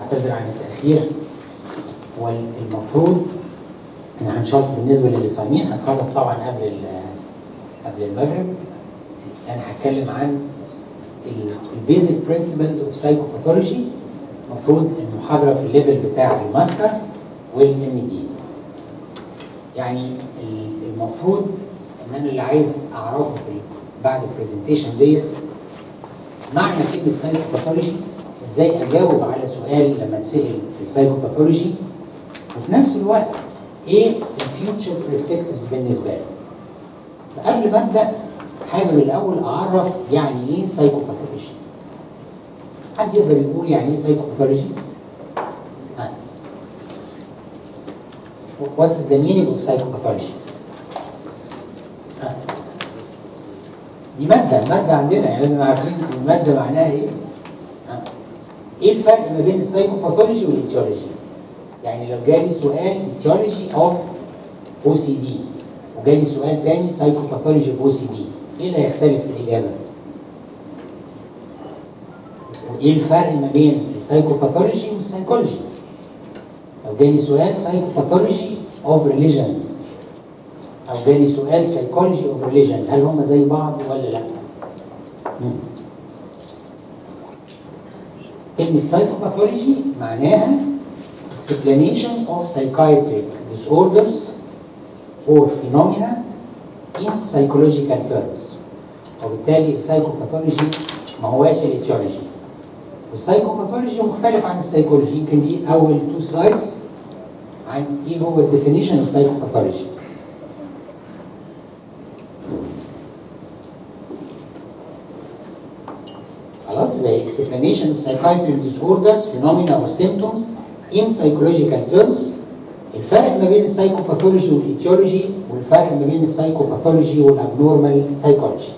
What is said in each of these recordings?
اعتذر عن التاخير والمفروض احنا هنشرح بالنسبه للي صايمين هنخلص طبعا قبل ال- قبل المغرب انا هتكلم عن البيزك برنسبلز اوف سايكوباثولوجي المفروض المحاضره في الليفل بتاع الماستر والام دي يعني ال- المفروض ان انا اللي عايز اعرفه في ال- بعد البرزنتيشن ديت معنى كلمه سايكوباثولوجي ازاي اجاوب على سؤال لما اتسال في السايكوباثولوجي وفي نفس الوقت ايه الفيوتشر برسبكتيفز بالنسبه لي فقبل ما ابدا حابب الاول اعرف يعني ايه سايكوباثولوجي حد يقدر يقول يعني ايه سايكوباثولوجي ها. What is the meaning of psychopathology? ها. دي مادة مادة عندنا يعني لازم عارفين المادة معناها ايه ها. ايه الفرق ما بين السايكوباثولوجي والايتيولوجي يعني لو جالي سؤال ايتيولوجي اوف او سي دي وجالي سؤال تاني سايكوباثولوجي اوف او سي دي ايه اللي هيختلف في الاجابه وايه الفرق ما بين السايكوباثولوجي والسايكولوجي لو جالي سؤال سايكوباثولوجي اوف ريليجن او جالي سؤال سايكولوجي اوف ريليجن هل هم زي بعض ولا لا مم. كلمة psychopathology معناها explanation of psychiatric disorders or phenomena in psychological terms وبالتالي السايكوباثولوجي ما هواش الايتيولوجي والسايكوباثولوجي مختلف عن السايكولوجي يمكن دي اول تو سلايدز عن ايه هو الديفينيشن اوف سايكوباثولوجي خلاص يبقى explanation of psychiatric disorders phenomena or symptoms in psychological terms الفرق ما بين السايكوباثولوجي والايتيولوجي والفرق ما بين السايكوباثولوجي والابنورمال سايكولوجي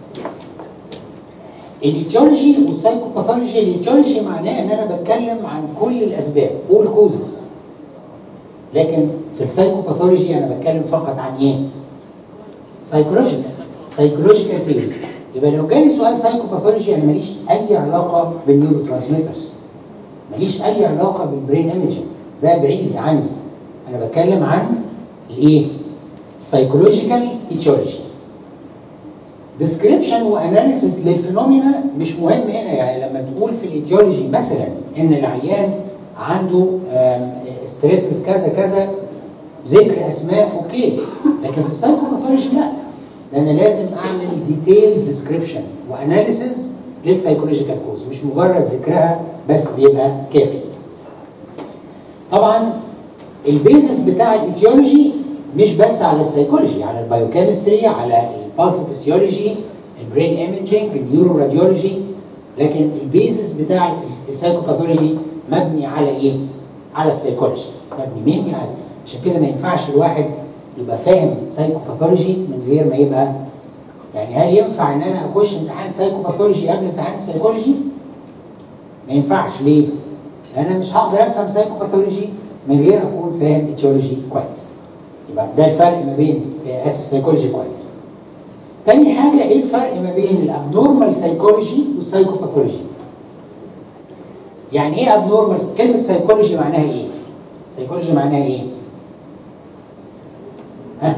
الايتيولوجي والسايكوباثولوجي الايتيولوجي معناه ان انا بتكلم عن كل الاسباب all causes لكن في السايكوباثولوجي انا بتكلم فقط عن ايه سايكولوجيكال سايكولوجيكال ثيوريز يبقى لو جالي سؤال سايكوباثولوجي انا ماليش اي علاقه بالنيورو ترانسميترز ماليش اي علاقه بالبرين ايمجنج ده بعيد عني انا بتكلم عن الايه سايكولوجيكال ايتيولوجي ديسكريبشن واناليسيس للفينومينا مش مهم هنا يعني لما تقول في الايتيولوجي مثلا ان العيان عنده ستريسز كذا كذا ذكر اسماء اوكي لكن في السايكوباثولوجي لا ده انا لازم اعمل ديتيل ديسكريبشن واناليسيس للسايكولوجيكال كوز مش مجرد ذكرها بس بيبقى كافي طبعا البيزس بتاع الايتيولوجي مش بس على السايكولوجي على البايوكيمستري على الباثوفيسيولوجي البرين ايمجنج النيورو راديولوجي لكن البيزس بتاع السايكوباثولوجي مبني على ايه؟ على السايكولوجي مبني مين يعني عشان كده ما ينفعش الواحد يبقى فاهم سايكوباثولوجي من غير ما يبقى يعني هل ينفع ان انا اخش امتحان سايكوباثولوجي قبل امتحان السايكولوجي؟ ما ينفعش ليه؟ لان انا مش هقدر افهم سايكوباثولوجي من غير اكون فاهم ايتيولوجي كويس. يبقى ده الفرق ما بين آه، اسف سايكولوجي كويس. تاني حاجه ايه الفرق ما بين الابنورمال سايكولوجي والسايكوباثولوجي؟ يعني ايه ابنورمال كلمه سايكولوجي معناها ايه؟ سايكولوجي معناها ايه؟ ها؟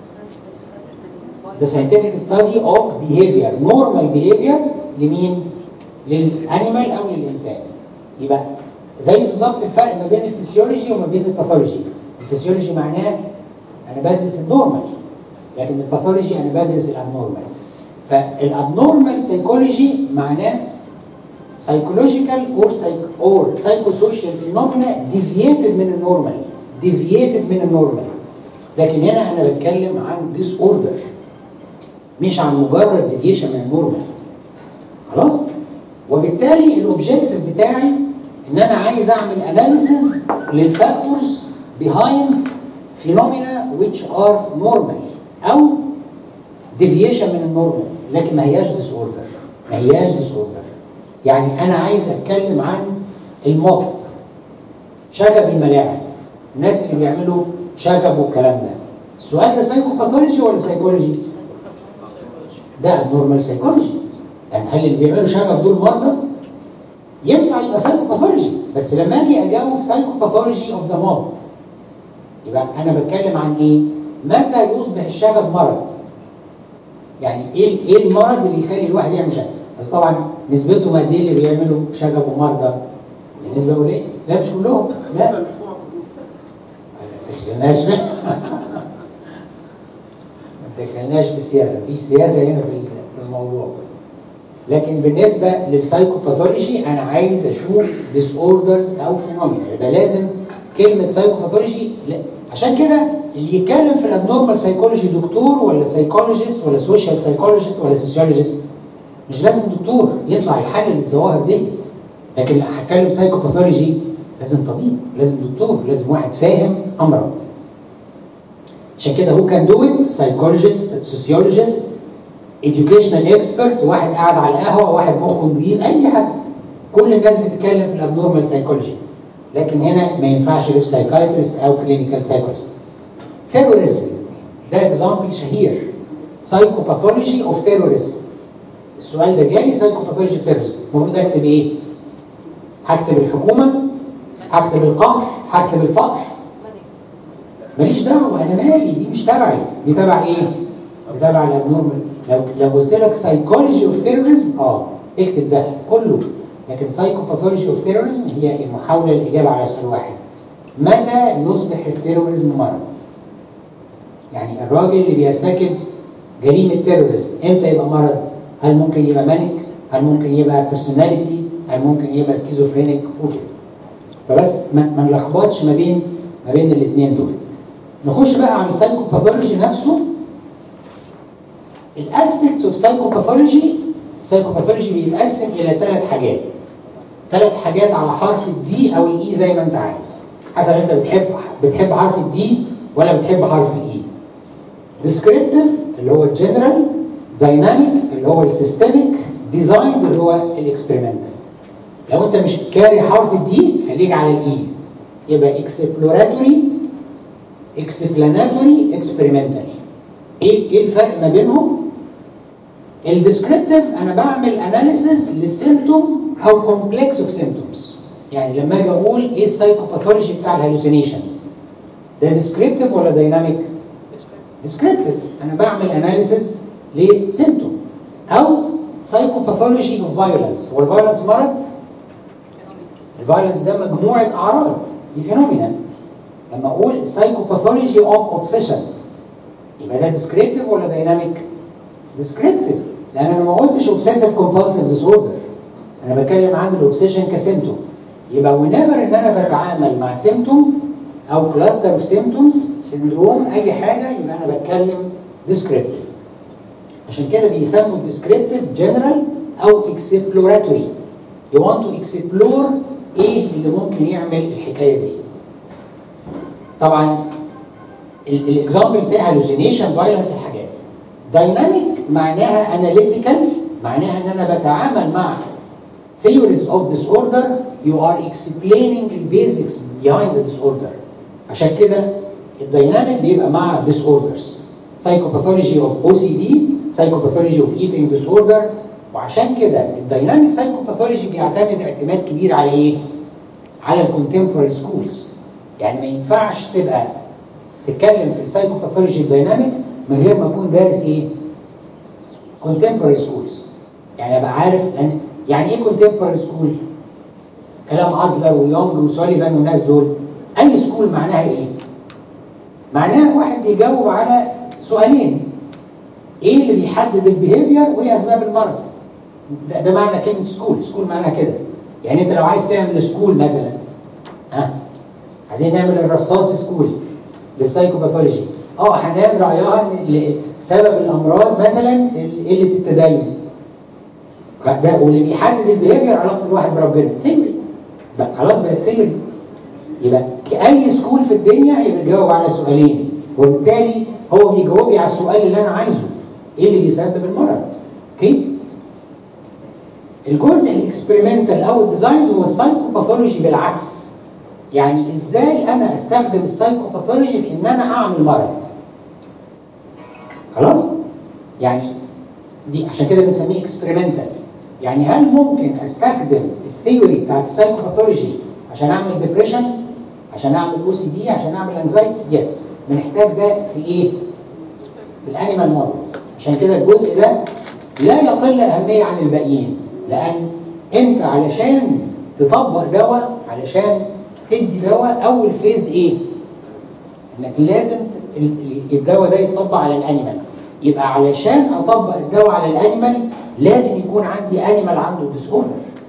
The scientific study of behavior normal behavior لمين؟ للانيمال او للانسان يبقى زي بالظبط الفرق ما بين الفسيولوجي وما بين الباثولوجي الفسيولوجي معناه انا بدرس النورمال لكن الباثولوجي انا بدرس الابنورمال فالابنورمال سايكولوجي معناه psychological or psych or psychosocial phenomena deviated من النورمال deviated من النورمال لكن هنا انا بتكلم عن disorder مش عن مجرد deviation من النورمال خلاص وبالتالي الاوبجيكتيف بتاعي ان انا عايز اعمل اناليسيز للفاكتورز behind phenomena which are normal او deviation من النورمال لكن ما هياش disorder ما هياش disorder يعني انا عايز اتكلم عن الموب شغب الملاعب الناس اللي بيعملوا شغب والكلام ده السؤال ده سايكوباثولوجي ولا سايكولوجي ده نورمال سايكولوجي يعني هل اللي بيعملوا شغب دول مرضى ينفع يبقى سايكوباثولوجي بس بس لما اجي اجاوب سايكوباثولوجي اوف ذا مود يبقى انا بتكلم عن ايه متى يصبح الشغب مرض يعني ايه ايه المرض اللي يخلي الواحد يعمل شغب بس طبعا نسبتهم قد ايه اللي بيعملوا شغب ومرضى نسبه قليله لا مش كلهم لا ما تشغلناش ما تشغلناش بالسياسه مفيش سياسه هنا في الموضوع لكن بالنسبه للسايكوباثولوجي انا عايز اشوف ديس اوردرز او فينومينا يبقى لازم كلمه سايكوباثولوجي عشان كده اللي يتكلم في الابنورمال سايكولوجي دكتور ولا سايكولوجيست ولا سوشيال سايكولوجيست ولا سوسيولوجيست مش لازم دكتور يطلع يحلل الظواهر ديت لكن لو هتكلم سايكوباثولوجي لازم طبيب لازم دكتور لازم واحد فاهم امرض عشان كده هو كان دو ات سايكولوجيست سوسيولوجيست educational expert واحد قاعد على القهوه واحد مخه نضيف اي حد كل الناس بتتكلم في الابنورمال سايكولوجي لكن هنا ما ينفعش غير سايكايترست او كلينيكال سايكولوجيست تيروريزم ده اكزامبل شهير سايكوباثولوجي اوف تيروريزم السؤال ده جالي سايكوباثولوجي اوف تيروريزم المفروض اكتب ايه؟ هكتب الحكومه هكتب القهر هكتب الفقر ماليش دعوه انا مالي دي مش تبعي دي تبع ايه؟ دي تبع الابنورمال لو لو قلت لك سايكولوجي اوف تيروريزم اه اكتب ده كله لكن سايكوباثولوجي اوف تيروريزم هي المحاوله للاجابه على سؤال واحد متى يصبح التيروريزم مرض؟ يعني الراجل اللي بيرتكب جريمه تيروريزم امتى يبقى مرض؟ هل ممكن يبقى مانك؟ هل ممكن يبقى بيرسوناليتي؟ هل ممكن يبقى سكيزوفرينيك؟ وكده فبس ما, ما نلخبطش ما بين ما بين الاثنين دول نخش بقى على السايكوباثولوجي نفسه الاسبكت اوف سايكوباثولوجي السايكوباثولوجي بيتقسم الى ثلاث حاجات ثلاث حاجات على حرف الدي او الاي زي ما انت عايز حسب انت بتحب بتحب حرف الدي ولا بتحب حرف الاي descriptive اللي هو الجنرال dynamic اللي هو السيستميك ديزاين اللي هو الاكسبيرمنتال لو انت مش كاري حرف الدي خليك على الاي يبقى اكسبلوراتوري اكسبلاناتوري اكسبيرمنتال ايه ايه الفرق ما بينهم الديسكريبتيف انا بعمل اناليسيز لسيمتوم او كومبلكس اوف سيمتومز يعني لما اجي اقول ايه السايكوباثولوجي بتاع الهلوسينيشن ده ديسكريبتيف ولا دايناميك ديسكريبتيف انا بعمل اناليسيز لسيمتوم او سايكوباثولوجي اوف فايولنس هو الفايولنس مرض الفايولنس ده مجموعه اعراض دي فينومينا لما اقول سايكوباثولوجي اوف اوبسيشن يبقى ده ديسكريبتيف ولا دايناميك ديسكريبتيف لان انا ما قلتش اوبسيسيف كومبالسيف ديس اوردر انا بتكلم عن الاوبسيشن كسيمتوم يبقى ونيفر ان انا بتعامل مع سيمتوم او كلاستر اوف سيمتومز سندروم اي حاجه يبقى انا بتكلم ديسكريبتيف عشان كده بيسموا الديسكريبتيف جنرال او اكسبلوراتوري يو want to explore ايه اللي ممكن يعمل الحكايه دي طبعا الاكزامبل بتاع هالوسينيشن فايلنس الحاجات دايناميك معناها اناليتيكال معناها ان انا بتعامل مع theories of disorder you are explaining the basics behind the disorder عشان كده الدايناميك بيبقى مع disorders psychopathology of OCD psychopathology of eating disorder وعشان كده الدايناميك سايكوباثولوجي بيعتمد اعتماد كبير على ايه؟ على الكونتمبوراري سكولز يعني ما ينفعش تبقى تتكلم في السايكوباثولوجي الدايناميك من غير ما اكون دارس ايه؟ كونتمبوراري سكولز يعني ابقى عارف لان يعني ايه كونتمبوراري سكول؟ كلام ادلر ويونج وسوليفان والناس دول اي سكول معناها ايه؟ معناها واحد بيجاوب على سؤالين ايه اللي بيحدد البيهيفير وايه اسباب المرض؟ ده, ده معنى كلمه سكول، سكول معناها كده يعني انت لو عايز تعمل سكول مثلا ها عايزين نعمل الرصاص سكول للسايكوباثولوجي اه هنعمل رايها سبب الامراض مثلا قله التدين ده واللي بيحدد البيهيفير علاقه الواحد بربنا ثيوري خلاص بقت ثيوري يبقى اي سكول في الدنيا يبقى بيجاوب على سؤالين وبالتالي هو بيجاوب لي على السؤال اللي انا عايزه ايه اللي بيسبب المرض اوكي الجزء الاكسبيرمنتال او الديزاين هو السايكوباثولوجي بالعكس يعني ازاي انا استخدم السايكوباثولوجي في ان انا اعمل مرض خلاص يعني دي عشان كده بنسميه اكسبيرمنتال يعني هل ممكن استخدم الثيوري بتاعت السايكوباثولوجي عشان اعمل ديبريشن عشان اعمل او سي دي عشان اعمل انزايتي يس بنحتاج ده في ايه في الانيمال مودلز عشان كده الجزء ده لا يقل اهميه عن الباقيين لان انت علشان تطبق دواء علشان تدي دواء اول فيز ايه انك لازم ت- ال- ال- الدواء ده يتطبق على الانيمال يبقى علشان اطبق الدواء على الانيمال لازم يكون عندي انيمال عنده ديس اوردر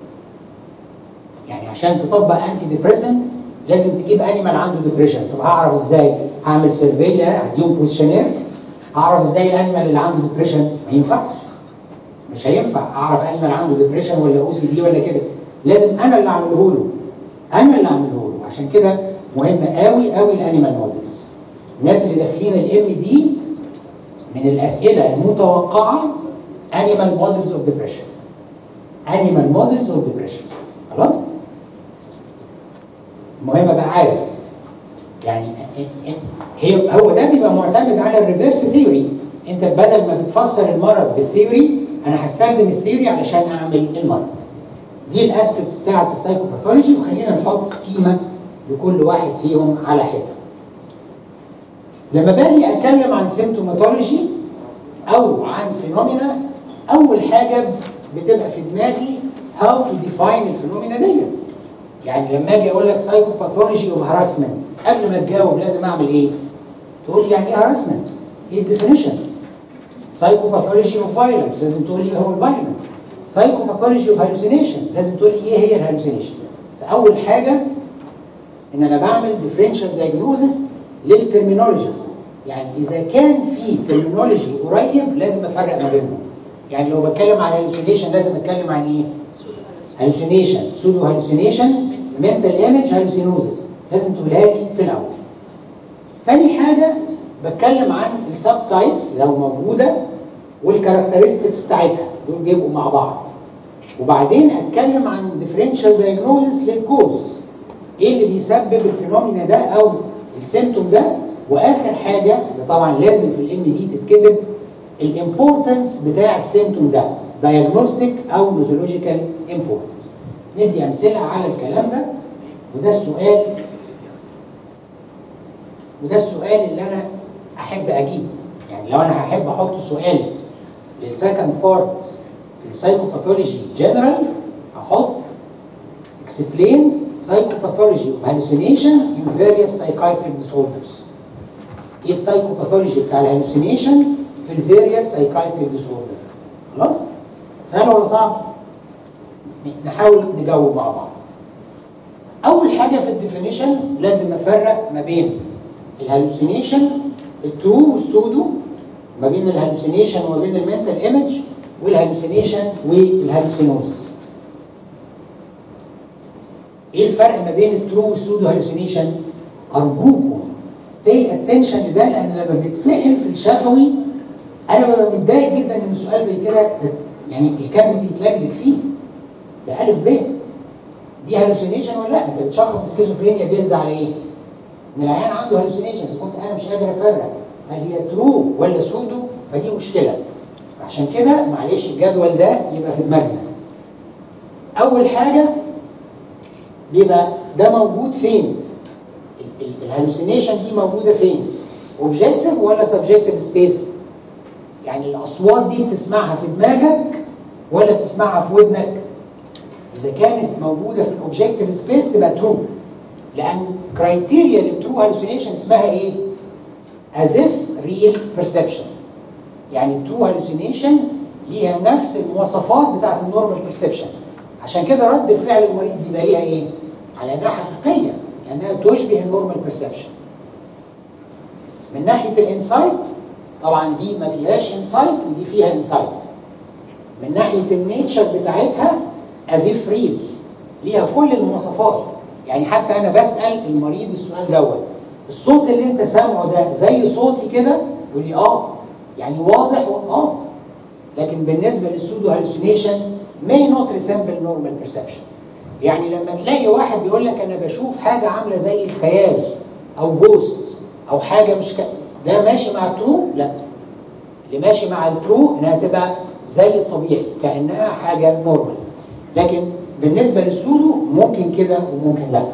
يعني عشان تطبق انتي ديبريسنت لازم تجيب انيمال عنده ديبريشن طب هعرف ازاي هعمل سيرفي هديهم بوزيشنير هعرف ازاي الانيمال اللي عنده ديبريشن ما ينفعش مش هينفع اعرف انيمال عنده ديبريشن ولا او سي دي ولا كده لازم انا اللي اعمله له انا اللي اعمله له عشان كده مهم قوي قوي الانيمال مودلز الناس اللي داخلين الام دي من الاسئله المتوقعه animal models of depression animal models of depression خلاص المهم ابقى عارف يعني هي هو ده بيبقى معتمد على الريفرس ثيوري انت بدل ما بتفسر المرض بالثيوري انا هستخدم الثيوري علشان اعمل المرض دي الاسبكتس بتاعت السايكوباثولوجي وخلينا نحط سكيما لكل واحد فيهم على حته لما باجي اتكلم عن سيمتوماتولوجي او عن فينومينا اول حاجه بتبقى في دماغي how to define الفينومينا ديت يعني لما اجي اقول لك سايكوباثولوجي اوف هاراسمنت قبل ما تجاوب لازم اعمل ايه تقول لي يعني ايه هاراسمنت ايه الديفينيشن سايكوباثولوجي اوف فايلنس لازم تقول لي ايه هو الفايلنس سايكوباثولوجي اوف هالوسينيشن لازم تقول لي ايه هي الهالوسينيشن فاول حاجه ان انا بعمل ديفرنشال دايجنوزس للترمينولوجيز يعني اذا كان في ترمينولوجي قريب لازم افرق ما بينهم يعني لو بتكلم عن هالوسينيشن لازم اتكلم عن ايه هالوسينيشن سودو هالوسينيشن منتال ايمج هالوسينوزس لازم تقولها لي في الاول تاني حاجه بتكلم عن السب تايبس لو موجوده والكاركترستكس بتاعتها دول بيبقوا مع بعض وبعدين اتكلم عن ديفرنشال دايجنوزس للكوز ايه اللي بيسبب الفينومينا ده او السيمتوم ده واخر حاجه اللي طبعا لازم في الام دي تتكتب الامبورتنس بتاع السيمتوم ده دايجنوستيك او نوزولوجيكال امبورتنس ندي امثله على الكلام ده وده السؤال وده السؤال اللي انا احب اجيبه يعني لو انا هحب احط سؤال للسكند بارت في السايكوباثولوجي جنرال احط explain psychopathology of hallucination in various psychiatric disorders ايه السايكوباثولوجي بتاع الهلوسينيشن في الفيريوس سايكايتريك ديسوردر خلاص سهل ولا صعب نحاول نجاوب مع بعض اول حاجه في الديفينيشن لازم افرق ما بين الهلوسينيشن الترو والسودو ما بين الهلوسينيشن وما بين المنتال ايمج والهلوسينيشن والهلوسينوزس ايه الفرق ما بين الترو والسودو هلوسينيشن ارجوكم pay attention لده لان لما بنتسال في الشفوي انا ببقى متضايق جدا ان سؤال زي كده يعني الكانديد يتلجلج فيه ده الف ب دي هلوسينيشن ولا لا انت بتشخص سكيزوفرينيا بيزد على ايه؟ ان العيان عنده هلوسينيشنز كنت انا مش قادر افرق هل هي ترو ولا سودو فدي مشكله عشان كده معلش الجدول ده يبقى في دماغنا اول حاجه بيبقى ده موجود فين الهلوسينيشن دي موجوده فين اوبجكتيف ولا سبجكتيف سبيس يعني الاصوات دي بتسمعها في دماغك ولا بتسمعها في ودنك اذا كانت موجوده في الاوبجكتيف سبيس تبقى ترو لان كرايتيريا للترو هلوسينيشن اسمها ايه as if real perception يعني الترو هلوسينيشن ليها نفس المواصفات بتاعت النورمال بيرسبشن عشان كده رد الفعل المريض بيبقى ليها ايه على انها حقيقيه لانها تشبه النورمال بيرسبشن من ناحيه الانسايت طبعا دي ما فيهاش انسايت ودي فيها انسايت من ناحيه النيتشر بتاعتها ازيف ريل ليها كل المواصفات يعني حتى انا بسال المريض السؤال دوت الصوت اللي انت سامعه ده زي صوتي كده يقول لي اه يعني واضح اه لكن بالنسبه للسودو هالوسينيشن may not resemble normal perception يعني لما تلاقي واحد بيقول لك انا بشوف حاجه عامله زي الخيال او جوست او حاجه مش ك... ده ماشي مع الترو لا اللي ماشي مع الترو انها تبقى زي الطبيعي كانها حاجه نورمال لكن بالنسبه للسودو ممكن كده وممكن لا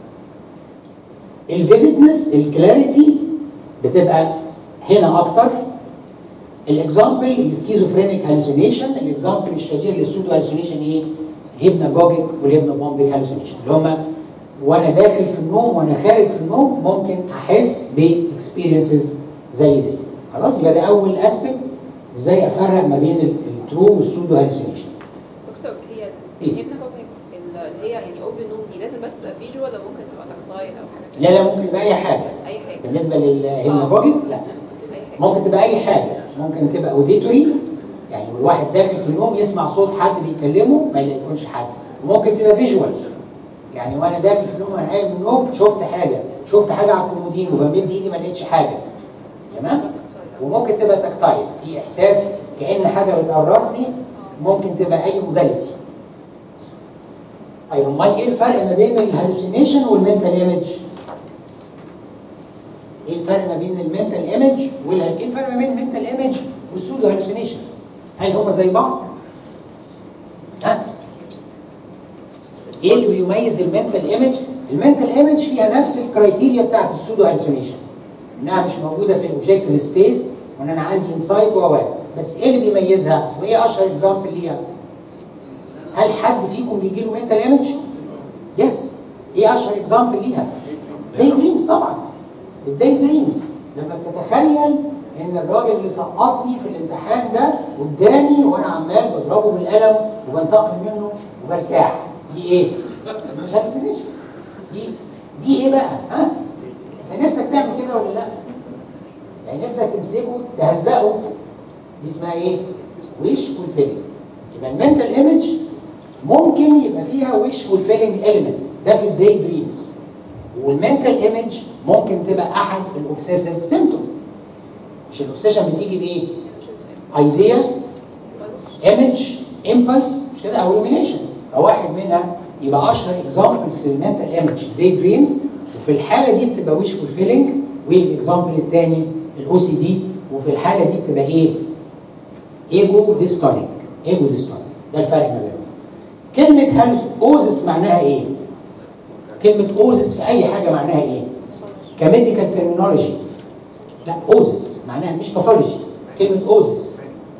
الفيفيدنس الكلاريتي بتبقى هنا اكتر الاكزامبل السكيزوفرينيك هالوسينيشن الاكزامبل الشهير للسودو هالوسينيشن ايه؟ الهيبناجوجيك والهيبنابومبيك هالوسينيشن اللي هم وانا داخل في النوم وانا خارج في النوم ممكن احس باكسبيرينسز زي دي خلاص يبقى ده اول اسبكت ازاي افرق ما بين الترو والسودو هالوسينيشن دكتور هي الهيبناجوجيك اللي هي يعني اوبن نوم دي لازم بس تبقى فيجوال ولا ممكن تبقى تكتايل او حاجه لا لا ممكن يبقى اي حاجه اي حاجه بالنسبه للهيبناجوجيك لا اي حاجه ممكن تبقى اي حاجه ممكن تبقى اوديتوري يعني الواحد داخل في النوم يسمع صوت حد بيكلمه ما يلاقيش حد وممكن تبقى فيجوال يعني وانا داخل في النوم وانا قايم من النوم شفت حاجه شفت حاجه على الكومودين وبمد ايدي ما لقيتش حاجه تمام وممكن تبقى تكتايل في احساس كان حاجه بتقرصني ممكن تبقى اي موداليتي طيب امال ايه الفرق ما بين الهلوسينيشن والمنتال ايمج ايه الفرق ما بين المنتال ايمج ولا ايه الفرق ما بين المنتال ايمج والسودو هلوسينيشن هل هما زي بعض ها ايه اللي بيميز المنتال ايمج المنتال ايمج فيها نفس الكرايتيريا بتاعت السودو هلوسينيشن انها مش موجوده في الاوبجكتيف سبيس وان انا عندي انسايت و بس ايه اللي بيميزها وايه اشهر اكزامبل ليها هل حد فيكم بيجي له منتال ايمج يس ايه اشهر اكزامبل ليها داي دريمز طبعا الداي دريمز لما بتتخيل ان الراجل اللي سقطني في الامتحان ده قدامي وانا عمال بضربه بالقلم وبنتقم منه وبرتاح دي ايه مش هلوسينيشن دي دي ايه بقى ها انت نفسك تعمل كده ولا لا يعني نفسك تمسكه تهزقه دي اسمها ايه ويش فولفيلنج يبقى المنتال ايمج ممكن يبقى فيها ويش فولفيلنج اليمنت ده في الداي دريمز والمنتال ايمج ممكن تبقى احد الاوبسيسيف سيمتوم مش الاوبسيشن بتيجي بايه ايديا ايمج امبلس مش كده او ايمينيشن فواحد منها يبقى اشهر اكزامبلز للمنتال ايمج داي دريمز وفي الحاله دي بتبقى ويش فولفيلنج والاكزامبل الثاني الاو سي دي وفي الحاله دي بتبقى ايه ايجو ديستونيك ايجو ديستونيك ده الفرق ما بينهم كلمه هالوس اوزس معناها ايه كلمه اوزس في اي حاجه معناها ايه كميديكال ترمينولوجي لا اوزس معناها مش باثولوجي كلمه اوزس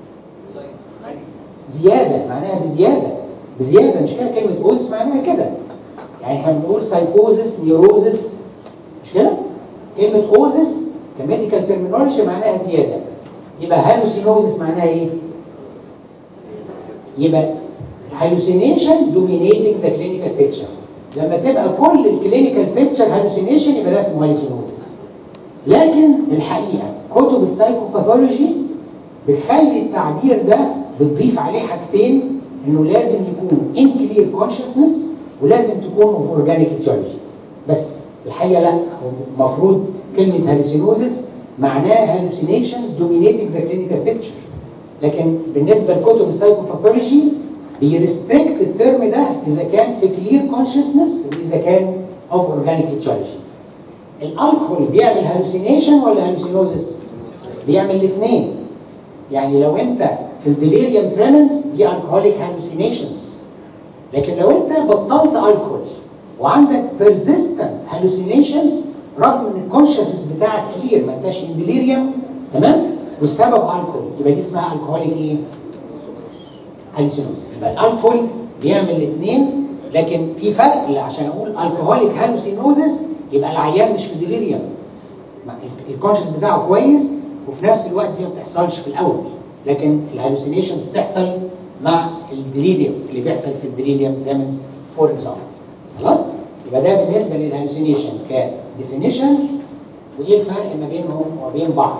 زياده معناها بزياده بزياده مش كده كلمه اوزس معناها كده يعني احنا بنقول سايكوزس نيوروزس مش كده كلمه اوزس كميديكال ترمينولوجي معناها زياده يبقى هالوسينوزس معناها ايه يبقى hallucination dominating the clinical picture لما تبقى كل الكلينيكال بيكتشر هالوسينيشن يبقى ده اسمه هالوسينوزس لكن الحقيقه كتب السايكوباثولوجي بتخلي التعبير ده بتضيف عليه حاجتين انه لازم يكون in clear consciousness ولازم تكون of organic etiology بس الحقيقه لا المفروض كلمه هالوسينوزس معناها hallucinations dominating the clinical picture لكن بالنسبه لكتب السايكوباثولوجي بيرستريكت الترم ده اذا كان في كلير كونشسنس واذا كان اوف اورجانيك اتشارجي الالكحول بيعمل هالوسينيشن ولا هالوسينوزس بيعمل الاثنين يعني لو انت في الديليريوم تريمنس دي الكحوليك هالوسينيشنز لكن لو انت بطلت الكحول وعندك persistent hallucinations رغم ان الكونشسنس بتاعك كلير ما انتش ان ديليريوم تمام والسبب الكحول يبقى دي اسمها الكحوليك ايه هالوسينوز يبقى الالكحول بيعمل الاثنين لكن في فرق عشان اقول الكحوليك هالوسينوزس يبقى العيان مش في ديليريوم الكونشس بتاعه كويس وفي نفس الوقت دي ما بتحصلش في الاول لكن الهالوسينيشنز بتحصل مع الديليريوم اللي بيحصل في الديليريوم تريمنز فور اكزامبل خلاص يبقى ده بالنسبه للهالوسينيشن كديفينيشنز وايه الفرق ما بينهم وبين بعض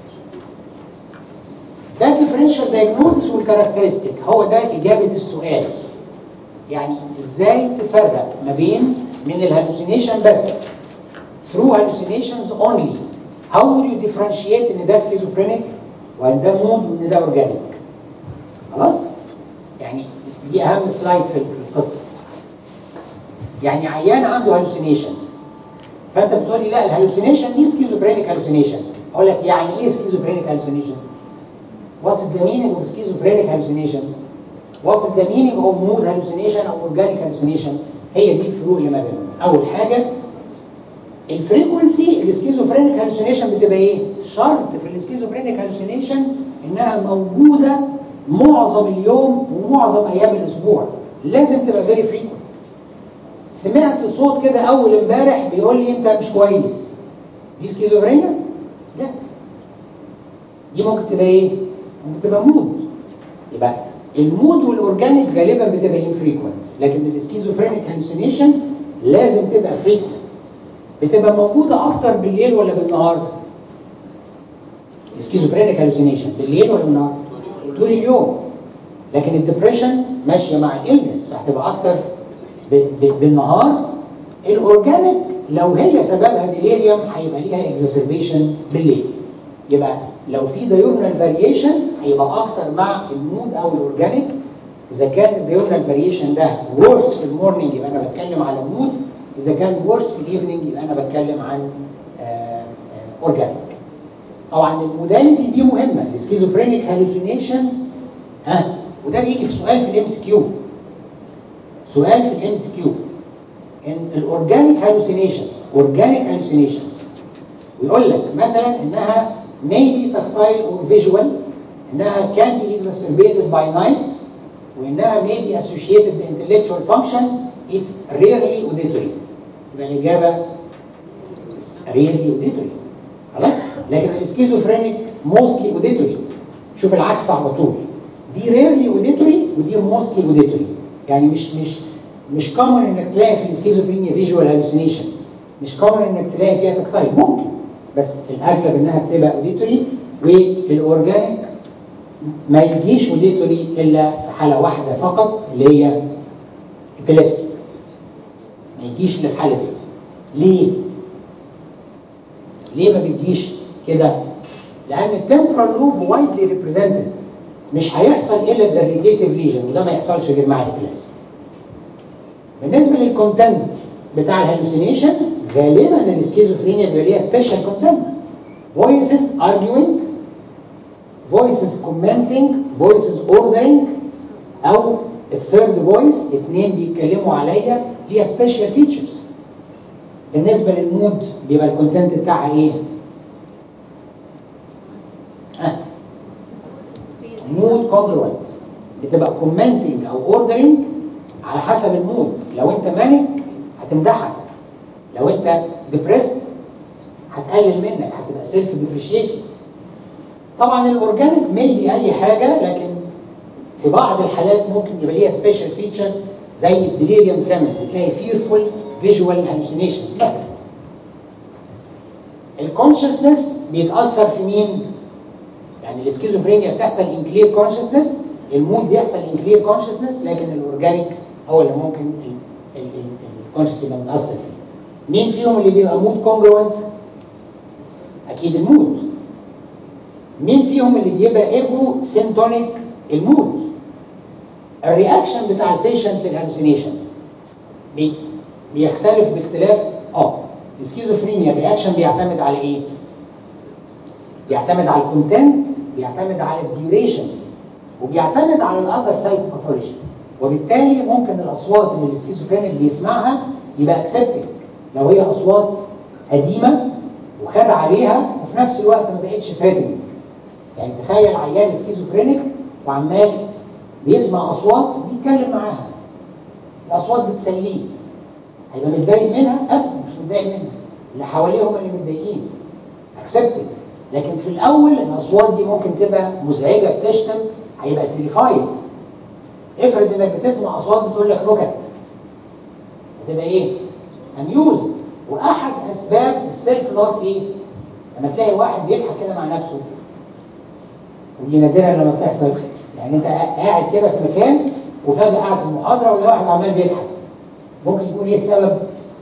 ده differential diagnosis والكاركترستيك هو ده إجابة السؤال يعني إزاي تفرق ما بين من الهالوسينيشن بس through hallucinations only how will you differentiate إن ده schizophrenic وإن ده مود وإن ده organic خلاص يعني دي أهم سلايد في القصة يعني عيان عنده هالوسينيشن فأنت بتقول لي لا الهالوسينيشن دي schizophrenic hallucination أقول لك يعني إيه schizophrenic hallucination What is the meaning of schizophrenic hallucination? واتس ذا مينينج اوف مود هالوسينيشن او اورجانيك هالوسينيشن هي دي الفروق اللي ما بينهم اول حاجه الفريكونسي السكيزوفرينيك هالوسينيشن بتبقى ايه شرط في السكيزوفرينيك هالوسينيشن انها موجوده معظم اليوم ومعظم ايام الاسبوع لازم تبقى فيري فريكونت سمعت صوت كده اول امبارح بيقول لي انت مش كويس دي سكيزوفرينيا لا دي ممكن تبقى ايه ممكن تبقى مود يبقى المود والاورجانيك غالبا بتبقى انفريكونت لكن السكيزوفرينيك هالوسينيشن لازم تبقى فريكونت بتبقى موجوده اكتر بالليل ولا بالنهار السكيزوفرينيك هالوسينيشن بالليل ولا بالنهار طول اليوم لكن الدبريشن ماشيه مع الالنس فهتبقى اكتر بالنهار الاورجانيك لو هي سببها ديليريوم هيبقى ليها اكزاسربيشن بالليل يبقى لو في دايورنال فاريشن هيبقى اكتر مع المود او الاورجانيك اذا كان الدايورنال فاريشن ده ورس في المورنينج يبقى انا بتكلم على مود اذا كان ورس في الايفنينج يبقى انا بتكلم عن اورجانيك طبعا الموداليتي دي مهمه السكيزوفرينيك هالوسينيشنز ها وده بيجي في سؤال في الام سي كيو سؤال في الام سي كيو ان الاورجانيك هالوسينيشنز اورجانيك هالوسينيشنز ويقول لك مثلا انها maybe tactile or visual انها can be exacerbated by night وانها may be associated intellectual function it's rarely auditory يبقى الاجابه rarely auditory خلاص لكن السكيزوفرينيك mostly auditory شوف العكس على طول دي rarely auditory ودي mostly auditory يعني مش مش مش كومن انك تلاقي في السكيزوفرينيا فيجوال هالوسينيشن مش كومن انك تلاقي فيها تكتايل ممكن بس الاغلب انها بتبقى اوديتوري والاورجانيك ما يجيش اوديتوري الا في حاله واحده فقط اللي هي ابيليبسي ما يجيش الا في حاله دي ليه؟ ليه ما بتجيش كده؟ لان التمبرال لوب وايدلي ريبريزنتد مش هيحصل الا بالريتيتيف ليجن وده ما يحصلش غير مع الابيليبسي بالنسبه للكونتنت بتاع الهلوسينيشن غالبا السكيزوفرينيا بيبقى ليها سبيشال كونتنت voices arguing voices commenting voices ordering او الثيرد فويس اثنين بيتكلموا عليا ليها سبيشال فيتشرز بالنسبه للمود بيبقى الكونتنت بتاعها ايه؟ ها مود كونجروينت بتبقى كومنتنج او اوردرنج على حسب المود لو انت مانك هتمدحك لو انت ديبريست هتقلل منك هتبقى سيلف ديبريشيشن طبعا الاورجانيك ميبي اي حاجه لكن في بعض الحالات ممكن يبقى ليها سبيشال فيتشر زي الديليريوم تريمنز بتلاقي فيرفول فيجوال هالوسينيشنز مثلا الكونشسنس بيتاثر في مين؟ يعني السكيزوفرينيا بتحصل ان كلير كونشسنس المود بيحصل ان كلير كونشسنس لكن الاورجانيك هو اللي ممكن الكونشس يبقى متاثر فيه مين فيهم اللي بيبقى مود كونجروينت؟ اكيد المود مين فيهم اللي بيبقى ايجو سينتونيك المود الرياكشن بتاع البيشنت للهلوسينيشن بي بيختلف باختلاف اه السكيزوفرينيا الرياكشن بيعتمد على ايه؟ بيعتمد على الكونتنت بيعتمد على الديوريشن وبيعتمد على الاذر سايد باثولوجي وبالتالي ممكن الاصوات اللي السكيزوفرينيا بيسمعها يبقى اكسبتد لو هي اصوات قديمه وخد عليها وفي نفس الوقت ما بقتش ثريتنج يعني تخيل عيان سكيزوفرينيك وعمال بيسمع اصوات وبيتكلم معاها الاصوات بتسليه هيبقى متضايق منها ابدا مش متضايق منها اللي حواليه هم اللي متضايقين اكسبتد لكن في الاول الاصوات دي ممكن تبقى مزعجه بتشتم هيبقى تريفايد افرض انك بتسمع اصوات بتقول لك نكت هتبقى ايه؟ اميوز واحد اسباب السيلف لاف ايه؟ لما تلاقي واحد بيضحك كده مع نفسه ودي نادرا لما بتحصل يعني انت قاعد كده في مكان وفجاه قاعد في المحاضره ولا واحد عمال بيضحك ممكن يكون ايه السبب؟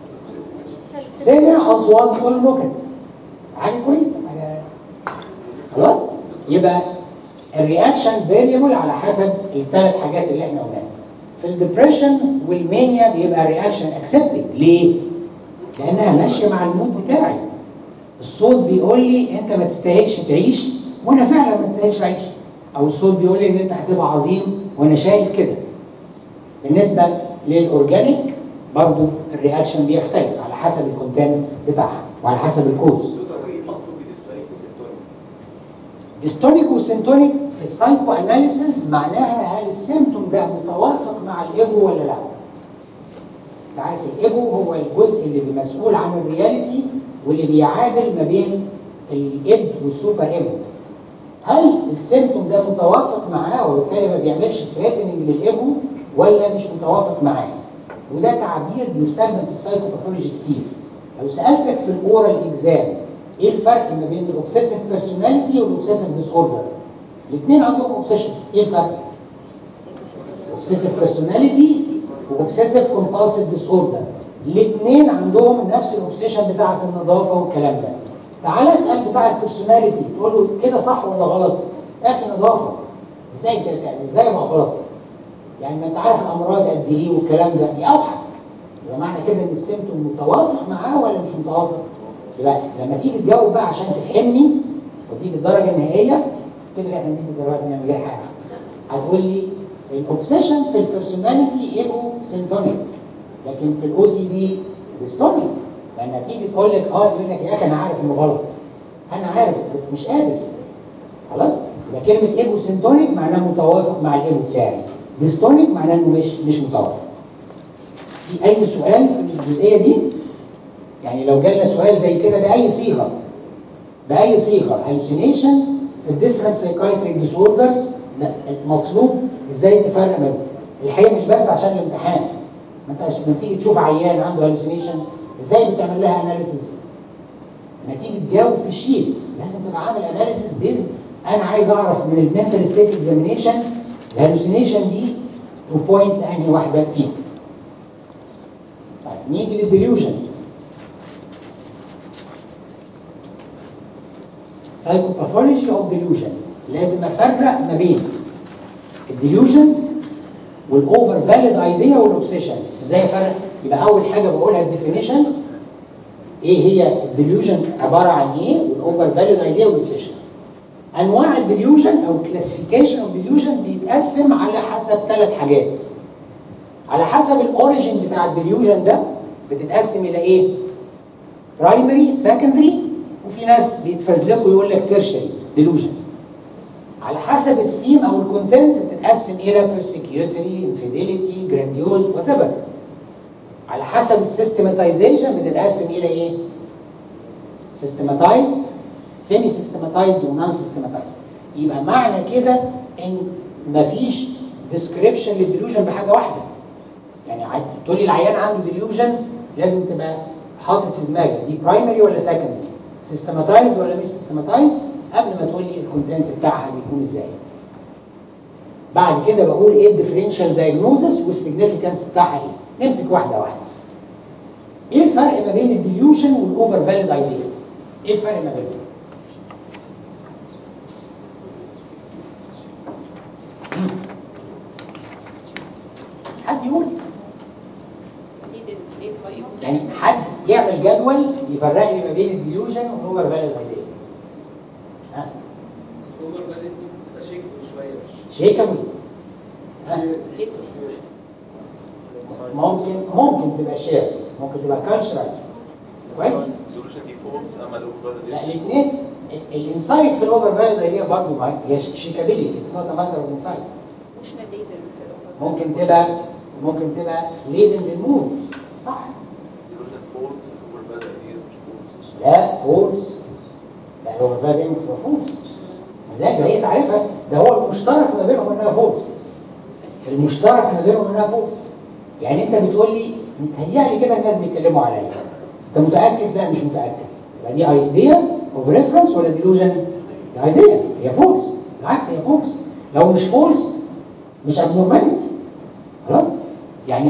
سمع اصوات بتقول نكت حاجه كويسه حاجه خلاص؟ يبقى الرياكشن فاريبل على حسب الثلاث حاجات اللي احنا قلناها في الدبريشن والمانيا بيبقى الرياكشن اكسبتد ليه؟ لانها ماشيه مع المود بتاعي الصوت بيقول لي انت ما تستاهلش تعيش وانا فعلا ما استاهلش اعيش او الصوت بيقول لي ان انت هتبقى عظيم وانا شايف كده بالنسبه للاورجانيك برضو الرياكشن بيختلف على حسب الكونتنت بتاعها وعلى حسب الكوز دكتور ايه المقصود بديستونيك وسيمتونيك؟ ديستونيك وسيمتونيك في السايكو اناليسيس معناها هل السيمتوم ده متوافق مع الايجو ولا لا انت عارف الايجو هو الجزء اللي مسؤول عن الرياليتي واللي بيعادل ما بين الايد والسوبر ايجو هل السيمتوم ده متوافق معاه وبالتالي ما بيعملش ثريتنج للايجو ولا مش متوافق معاه وده تعبير بيستخدم في السايكوباثولوجي كتير لو سالتك في الاورال اكزام ايه الفرق ما بين الاوبسيسيف بيرسوناليتي والاوبسيسيف ديس اوردر الاثنين عندهم اوبسيشن ايه الفرق اوبسيسيف بيرسوناليتي واوبسيسيف كومبالسيف ديس اوردر الاثنين عندهم نفس الاوبسيشن بتاعه النظافه والكلام ده تعال اسال بتاع البيرسوناليتي تقول له كده صح ولا غلط يا اخي نظافه ازاي انت ازاي ما غلط يعني ما انت عارف الامراض قد ايه والكلام ده يوحك يبقى معنى كده ان السيمتوم متوافق معاه ولا مش متوافق يبقى لما تيجي تجاوب بقى عشان تفهمني وتيجي الدرجه النهائيه كده احنا بندي الدرجات من غير حاجه هتقول لي الاوبسيشن في البيرسوناليتي ايجو سيمتونيك لكن في الاو سي دي ديستونيك لما تيجي تقول لك اه يقول لك يا اخي انا عارف انه غلط انا عارف بس مش قادر خلاص يبقى كلمه ايجو سيمتونيك معناها متوافق مع الايجو بتاعي ديستونيك معناه انه مش مش متوافق في اي سؤال في الجزئيه دي يعني لو جالنا سؤال زي كده باي صيغه باي صيغه hallucination في الديفرنت سايكايتريك ديسوردرز مطلوب ازاي تفرق بينهم الحقيقه مش بس عشان الامتحان ما انت عشان لما تيجي تشوف عيان عنده hallucination ازاي بتعمل لها اناليسيس لما تيجي تجاوب في الشيت لازم تبقى عامل اناليسيس بيزد انا عايز اعرف من المنتال ستيت اكزامينيشن الهلوسينيشن دي تو بوينت انهي واحده فيهم طيب نيجي للديليوجن سايكوباثولوجي اوف ديليوجن لازم افرق ما بين الديليوجن والاوفر فاليد ايديا والاوبسيشن ازاي افرق يبقى اول حاجه بقولها الديفينيشنز ايه هي الديليوجن عباره عن ايه والاوفر فاليد ايديا والاوبسيشن انواع الديليوجن او كلاسيفيكيشن اوف ديليوجن بيتقسم على حسب ثلاث حاجات على حسب الاوريجن بتاع الديليوجن ده بتتقسم الى ايه برايمري سكندري وفي ناس بيتفزلكوا يقول لك تيرشري ديليوجن على حسب الثيم او الكونتنت بتتقسم الى بيرسيكيوتري انفيديليتي جرانديوز وات على حسب السيستماتيزيشن بتتقسم الى ايه سيستماتيزد سيمي سيستماتيزد ونون سيستماتيزد يبقى معنى كده ان مفيش ديسكريبشن للديليوجن بحاجه واحده يعني تقول لي العيان عنده ديليوجن لازم تبقى حاطط في دماغك دي برايمري ولا سكندري سيستماتيزد ولا مش سيستماتيزد قبل ما تقول لي الكونتنت بتاعها بيكون ازاي بعد كده بقول ايه الديفرنشال دايجنوزس والسيجنيفيكانس بتاعها ايه نمسك واحده واحده ايه الفرق ما بين الديليوجن والاوفر فاليد ايديا ايه الفرق ما بينهم حد يقول ليه دل- ليه تغير يعني حد يعمل جدول يفرق لي ما بين الديليوجن والاوفر فاليد ايديا ها اوفر بالانس بتبقى شيك شويه مش شيكابل ها ليه ممكن ممكن تبقى شير ممكن تبقى كالتشرال كويس الديلوجن دي فولس اما الاوفر لا الاثنين الانسايت في الاوفر فاليد ايديا برضه ما- هي شيكابيليتي اتس نوت ماتر اوف انسايت مش نديت في الأوفر ممكن تبقى ممكن تبقى ليدن للمود صح الديلوجن فولس الاوفر باد ايديز مش فولس لا فولس لا الاوفر فاليد ممكن تبقى فولس ازاي ده هي تعرفها ده هو المشترك ما بينهم انها فولس المشترك ما بينهم انها فولس يعني انت بتقول لي متهيألي كده الناس بيتكلموا عليا انت متاكد لا مش متاكد يبقى دي ايديا اوف ريفرنس ولا ديلوجن دي ايديا هي فولس بالعكس هي فولس لو مش فولس مش ابنورماليتي خلاص يعني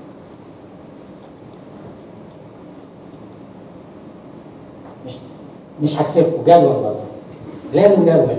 مش مش هكسبكم جدول برضه لازم جدول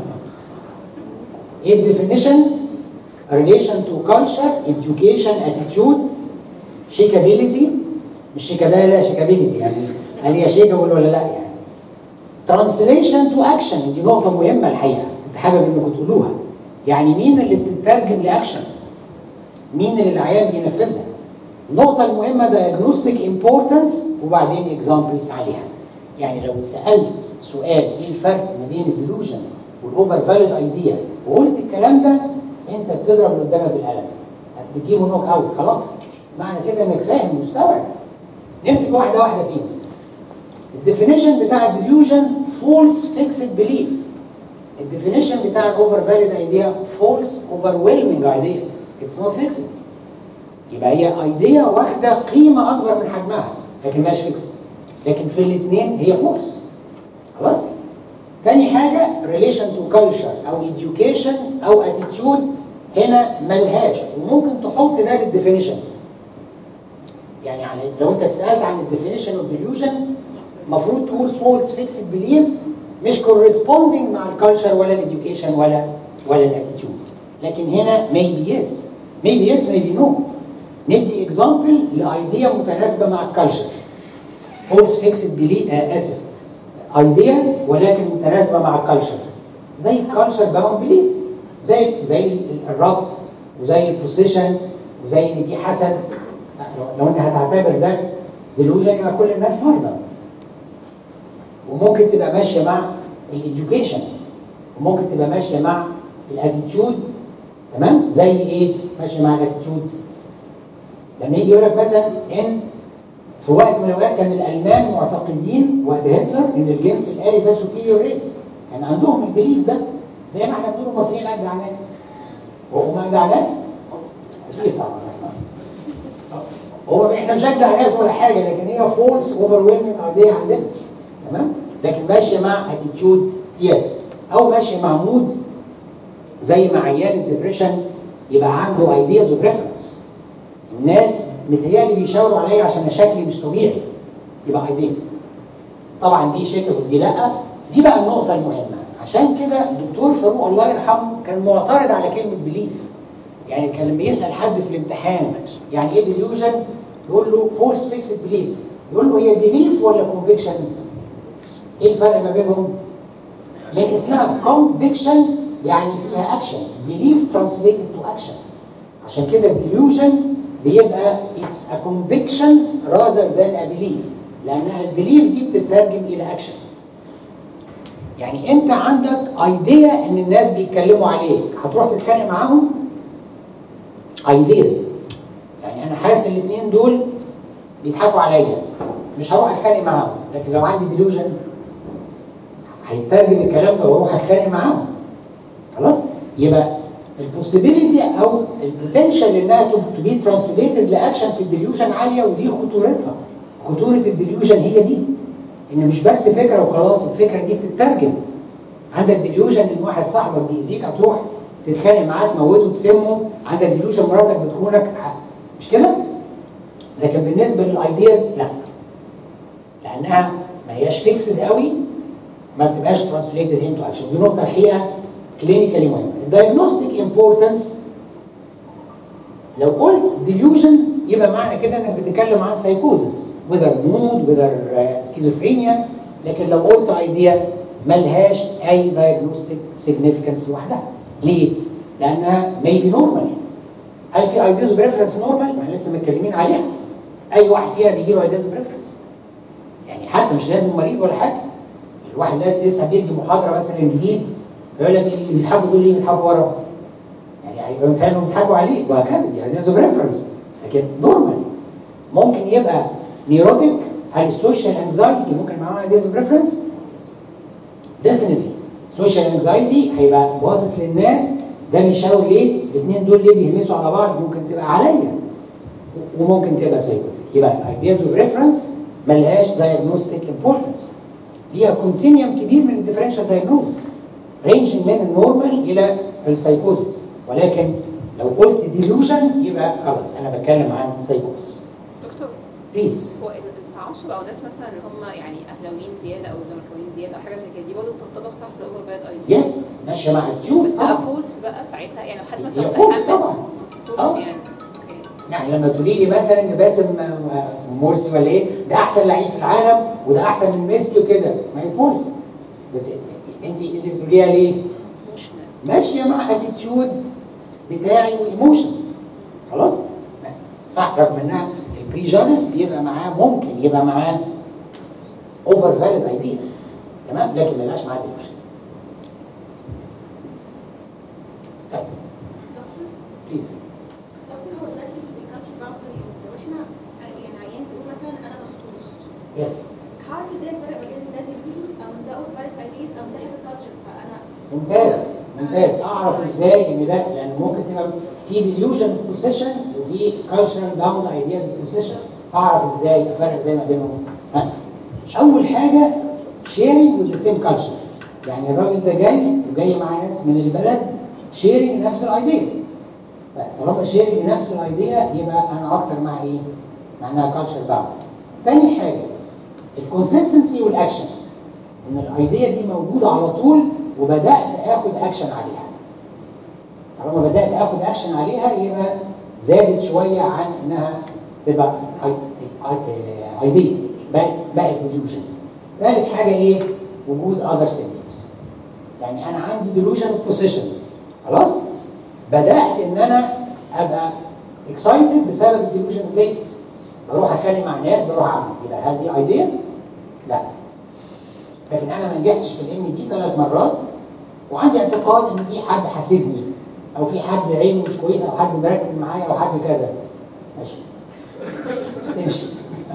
ايه الديفينيشن relation to culture education attitude shakeability مش شيكابيلا شيكابيليتي يعني هل هي شيكابل ولا لا يعني translation to action دي نقطة مهمة الحقيقة كنت حابب انكم تقولوها يعني مين اللي بتترجم لاكشن مين اللي العيان بينفذها النقطة المهمة diagnostic importance وبعدين examples عليها يعني لو سألت سؤال ايه الفرق ما بين الديلوجن والاوفر فاليد ايديا وقلت الكلام ده انت بتضرب اللي قدامك بالقلم بتجيبه نوك اوت خلاص معنى كده انك فاهم مستوعب نمسك واحدة واحدة فيهم الديفينيشن بتاع الديلوجن فولس فيكسد بليف الديفينيشن بتاع الاوفر فاليد ايديا فولس اوفرويلمنج ايديا اتس نوت فيكسد يبقى هي ايديا واخده قيمه اكبر من حجمها لكن مش فيكسد لكن في الاثنين هي فورس خلاص تاني حاجه ريليشن تو كلتشر او education او attitude هنا ملهاش وممكن تحط ده للديفينيشن يعني على- لو انت اتسالت عن الديفينيشن اوف ديليوجن المفروض تقول فولس فيكسد بليف مش كورسبوندينج مع الكالتشر ولا الاديوكيشن ولا ولا الاتيتيود لكن هنا maybe yes maybe yes maybe no ندي اكزامبل لايديا متناسبه مع الكالتشر فولس فيكسد بليف آه اسف ايديا ولكن متناسبه مع الكالتشر زي الكالتشر باوند بليف زي زي الربط وزي البوزيشن وزي ان دي حسد لو- لو انت هتعتبر ده ديلوجن يبقى كل الناس نورمال وممكن تبقى ماشيه مع الاديوكيشن وممكن تبقى ماشيه مع الاتيتيود تمام زي ايه ماشيه مع الاتيتيود لما يجي يقول لك مثلا ان في وقت من الاوقات كان الالمان معتقدين وقت هتلر ان الجنس الالي ده سوبيريور ريس كان عندهم البليف ده زي ما احنا بنقول المصريين اجدع ناس وهم اجدع ناس اكيد طبعا هو احنا مش اجدع ناس ولا حاجه لكن هي فولس اوفر ويلمنج ايديا عندنا تمام لكن ماشيه مع اتيتيود سياسي او ماشيه مع مود زي ما عيان الدبريشن يبقى عنده ايدياز اوف ريفرنس الناس متهيألي بيشاوروا عليا عشان أنا شكلي مش طبيعي يبقى ايدياز طبعا دي شتا ودي لا دي بقى النقطة المهمة عشان كده الدكتور فاروق الله يرحمه كان معترض على كلمة بليف يعني كان لما يسأل حد في الامتحان يعني ايه ديليوجن يقول له فورس فيكسد بليف يقول له هي بليف ولا كونفكشن ايه الفرق ما بينهم من اسمها كونفكشن يعني فيها اكشن بليف ترانسليتد تو اكشن عشان كده الديليوجن بيبقى اتس ا كونفكشن rather than a belief لانها البليف دي بتترجم الى اكشن يعني انت عندك ايديا ان الناس بيتكلموا عليك هتروح تتخانق معاهم ايديز يعني انا حاسس الاثنين دول بيضحكوا عليا مش هروح اتخانق معاهم لكن لو عندي ديلوجن هيترجم الكلام ده واروح اتخانق معاهم خلاص يبقى البوسيبيليتي او البوتنشال انها تو بي ترانسليتد لاكشن في الديليوجن عاليه ودي خطورتها خطوره الديليوجن هي دي ان مش بس فكره وخلاص الفكره دي بتترجم عندك ديليوجن ان واحد صاحبك بيأذيك هتروح تتخانق معاه تموته تسمه عندك ديليوجن مراتك بتخونك مش كده؟ لكن بالنسبه للايدياز لا لانها ما هياش فيكسد قوي ما بتبقاش ترانسليتد انتو اكشن دي نقطه الحقيقه كلينيكالي مهمه الدايجنوستيك امبورتنس لو قلت ديليوجن يبقى معنى كده انك بتتكلم عن سايكوزس وذر مود وذر سكيزوفرينيا لكن لو قلت ايديا ملهاش اي دايجنوستيك سيجنيفيكانس لوحدها ليه؟ لانها ميبي نورمال هل في ايديز اوف ريفرنس نورمال؟ ما احنا لسه متكلمين عليها اي واحد فينا بيجي له ايديز اوف ريفرنس يعني حتى مش لازم مريض ولا حاجه الواحد لازم لسه بيدي محاضره مثلا جديد يقول لك اللي بيضحكوا دول ليه بيضحكوا ورا؟ يعني هيبقى متهيألي انهم بيضحكوا عليك وهكذا يعني ايديز اوف ريفرنس لكن نورمال ممكن يبقى نيروتيك هل السوشيال انكزايتي ممكن معاها ايديز اوف ريفرنس؟ ديفينتلي سوشيال انكزايتي هيبقى باصص للناس ده بيشاور ليه؟ الاثنين دول ليه بيهمسوا على بعض ممكن تبقى عليا وممكن تبقى سايكوتيك يبقى الايدياز اوف ريفرنس ملهاش دايجنوستيك امبورتنس ليها كونتينيوم كبير من الديفرنشال دايجنوزس رينجنج من النورمال الى السايكوزس ولكن لو قلت ديلوجن يبقى خلاص انا بتكلم عن سايكوزس دكتور بليز هو التعصب او ناس مثلا اللي هم يعني اهلاويين زياده او زملكاويين زياده او حاجه زي كده دي برضه بتنطبق تحت الاوفر باد ايديا يس ماشيه مع التيوب بس ده آه. فولس بقى ساعتها يعني لو حد هي مثلا false متحمس طبعاً. فولس آه. يعني اوكي يعني لما تقولي لي مثلا ان باسم آه، اسمه مرسي ولا ايه ده احسن لعيب في العالم وده احسن من ميسي وكده ما هي فولس بس انت انت بتقوليها ليه؟ ايموشنال ماشيه مع اتيتيود بتاعي وايموشن خلاص صح رغم انها البريجادس بيبقى معاه ممكن يبقى معاه اوفر فاليد ايديا تمام لكن ما يبقاش معاه ديلوشن طيب دكتور بليز دكتور هو دلوقتي الكالتشر باوندري لو احنا يعني عيان بيقول مثلا انا مسطول يس هعرف ازاي الفرق ما بين ده ديلوجن او ده اوف فاليد ايديز او ده حاجه كالتشر فانا ممتاز ممتاز اعرف ازاي ان ده لان ممكن تبقى في ديليوجن بوزيشن وفي كالتشرال باوند ايدياز بوزيشن اعرف ازاي افرق ازاي ما بينهم ها. اول حاجه شيرنج وذ سيم كالتشر يعني الراجل ده جاي وجاي مع ناس من البلد شيرنج نفس الايديا طالما شيرنج نفس الايديا يبقى انا اكتر مع ايه؟ مع انها كالتشر باوند تاني حاجه الكونسيستنسي والاكشن ان الايديا دي موجوده على طول وبدات اخد اكشن عليها طالما بدات اخد اكشن عليها يبقى زادت شويه عن انها تبقى ايديا بقت بقت ديلوجن ثالث حاجه ايه وجود اذر سيمبتومز يعني انا عندي ديلوجن اوف بوزيشن خلاص بدات ان انا ابقى اكسايتد بسبب الديلوجنز دي بروح اتكلم مع ناس بروح اعمل يبقى هل دي ايديا؟ لا لكن انا ما نجحتش في الام دي ثلاث مرات وعندي اعتقاد ان في حد حاسدني او في حد عينه مش كويسه او حد مركز معايا او حد كذا ماشي تمشي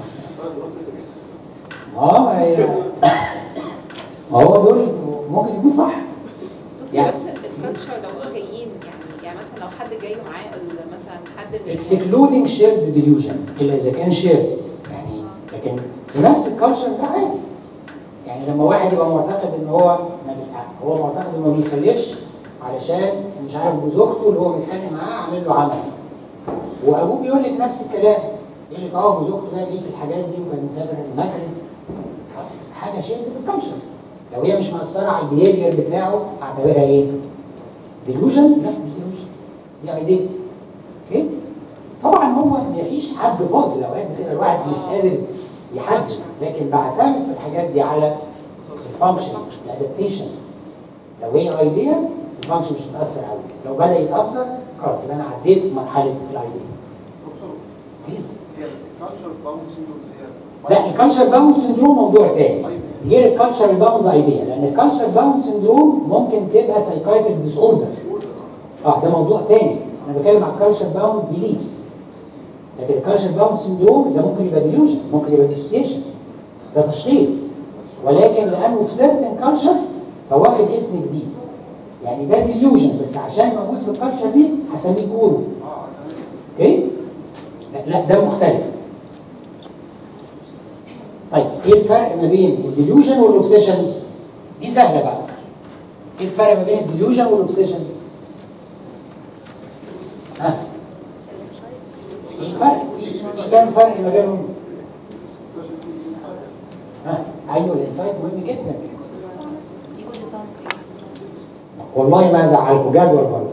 اه ما هي ما هو دول ممكن يكون صح دكتور يعني- بس الكالتشر لو جايين يعني يعني مثلا لو حد جاي معاه ال- مثلا حد من excluding shared delusion الا اذا كان shared يعني لكن في نفس الكالتشر ده عادي يعني لما واحد يبقى معتقد ان هو ما بي- هو معتقد انه ما بيصليش علشان مش عارف جوز اخته اللي هو متخانق معاه عامل له عمل وابوه بيقول لك نفس الكلام يقول لك اه جوز اخته ده ليه في الحاجات دي وكان مسافر المغرب حاجه شيء في الكالتشر لو هي مش مأثره على البيهيفير بتاعه هعتبرها ايه؟ ديلوجن؟ لا مش ديلوجن دي ايديا اوكي؟ طبعا هو ما فيش حد فاضي اوقات بتبقى الواحد مش قادر يحدد لكن بعتمد في الحاجات دي على الفانكشن الادابتيشن لو هي ايديا الفانكشن مش متاثر قوي لو بدا يتاثر خلاص يبقى انا عديت مرحله الايديا دكتور بليز هي الكالتشر باوند سيندرومز هي لا الكالتشر باوند سندروم موضوع تاني غير الكالتشر باوند ايديا لان الكالتشر باوند سندروم ممكن تبقى سايكايتريك ديس اوردر اه ده موضوع تاني انا بتكلم عن الكالتشر باوند بيليفز لكن الكالتشر باوند سندروم ده ممكن يبقى ديلوجن ممكن يبقى ديسوسيشن ده تشخيص ولكن لانه في سيرتن كالتشر فواخد اسم جديد يعني ده ديليوجن بس عشان موجود في الكالتشر دي هسميه كورو اه تمام اوكي لا, لا ده مختلف طيب ايه الفرق ما بين الديليوجن والاوبسيشن دي سهله بقى ايه الفرق ما بين الديليوجن والاوبسيشن ها ايه الفرق في كام فرق ما بينهم ها ايوه الانسايت مهم جدا والله ما ازعلكم جدول برضه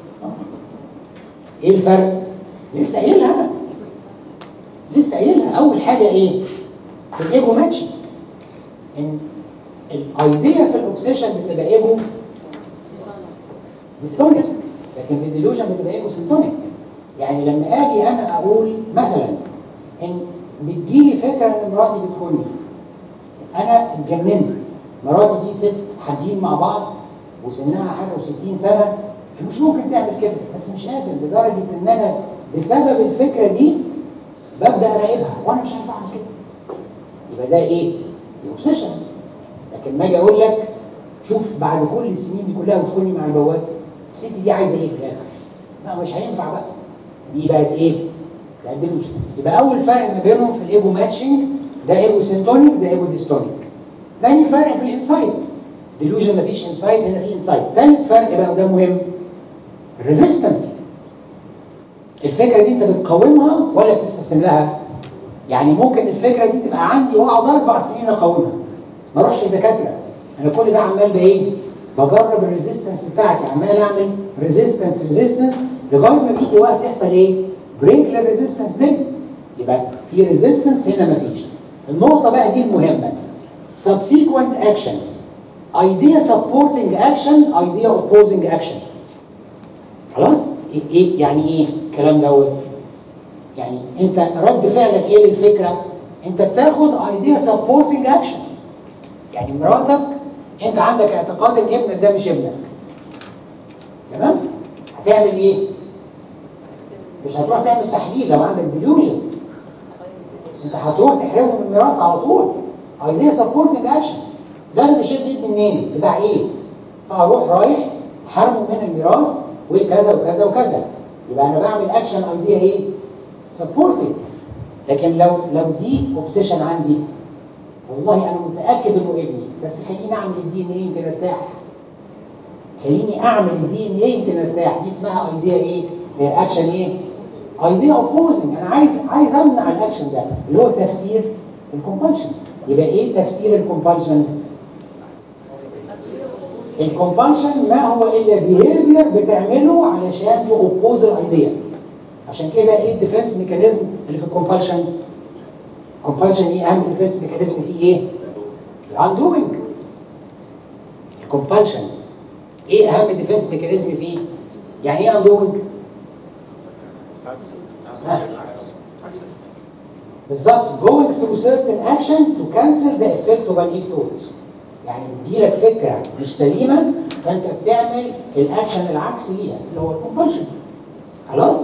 ايه الفرق لسه قايلها انا لسه قايلها اول حاجه ايه في الايجو ماتشنج ان الايديا في الاوبسيشن بتبقى ايجو ديستونيك لكن في الديلوجن بتبقى ايجو سنتونيك يعني لما اجي انا اقول مثلا ان بتجيلي فكره ان مراتي بتخوني انا اتجننت مراتي دي ست حاجين مع بعض وسنها حاجه و60 سنه مش ممكن تعمل كده بس مش قادر لدرجه ان انا بسبب الفكره دي ببدا اراقبها وانا مش عايز اعمل كده يبقى ده ايه؟ دي اوبسيشن لكن ما اجي اقول لك شوف بعد كل السنين دي كلها وتدخلني مع البواب الست دي عايزه ايه في الاخر؟ لا مش هينفع بقى دي بقت ايه؟ بقت ديلوجن يبقى اول فرق ما بينهم في الايجو ماتشنج ده ايجو سنتونيك ده ايجو ديستونيك تاني فرق في الانسايت ديلوجن مفيش انسايت هنا في انسايت تالت فرق بقى وده مهم الريزيستنس الفكره دي انت بتقاومها ولا بتستسلم لها يعني ممكن الفكره دي تبقى عندي واقعد اربع سنين اقاومها ما اروحش لدكاتره انا كل ده عمال بايه بجرب الريزيستنس بتاعتي عمال اعمل ريزيستنس ريزيستنس لغايه ما بيجي وقت يحصل ايه بريك للريزيستنس دي يبقى في ريزيستنس هنا مفيش النقطه بقى دي المهمه subsequent action idea supporting action idea opposing action خلاص إيه- ايه يعني ايه الكلام دوت يعني انت رد فعلك ايه للفكره انت بتاخد idea supporting action يعني مراتك انت عندك اعتقاد ان ابنك ده مش ابنك تمام هتعمل ايه مش هتروح تعمل تحليل لو عندك ديلوجن انت هتروح تحرمه من الميراث على طول ايديا سبورتنج اكشن ده انا مش ابني منين بتاع ايه فاروح رايح حرمه من الميراث وكذا وكذا وكذا يبقى انا بعمل اكشن ايديا ايه سبورتنج لكن لو لو دي اوبسيشن عندي والله انا متاكد انه ابني بس خليني اعمل الدي ان ايه يمكن ارتاح خليني اعمل الدي ان ايه يمكن ارتاح دي اسمها ايديا ايه اكشن ايه ايديا اوبوزنج انا عايز عايز امنع الاكشن ده اللي هو تفسير الكومبالشن يبقى ايه تفسير الكومبالشن الكومبالشن ما هو الا بيهيفير بتعمله علشان توبوز الايديا عشان كده ايه الديفنس ميكانيزم اللي في الكومبالشن الكومبالشن ايه اهم ديفنس ميكانيزم فيه ايه الاندوينج الكومبالشن ايه اهم ديفنس ميكانيزم فيه يعني ايه اندوينج بالظبط going through certain action to cancel the effect of an ill thought يعني بتجيلك فكره مش سليمه فانت بتعمل الاكشن العكسي ليها اللي هو الكومبالشن خلاص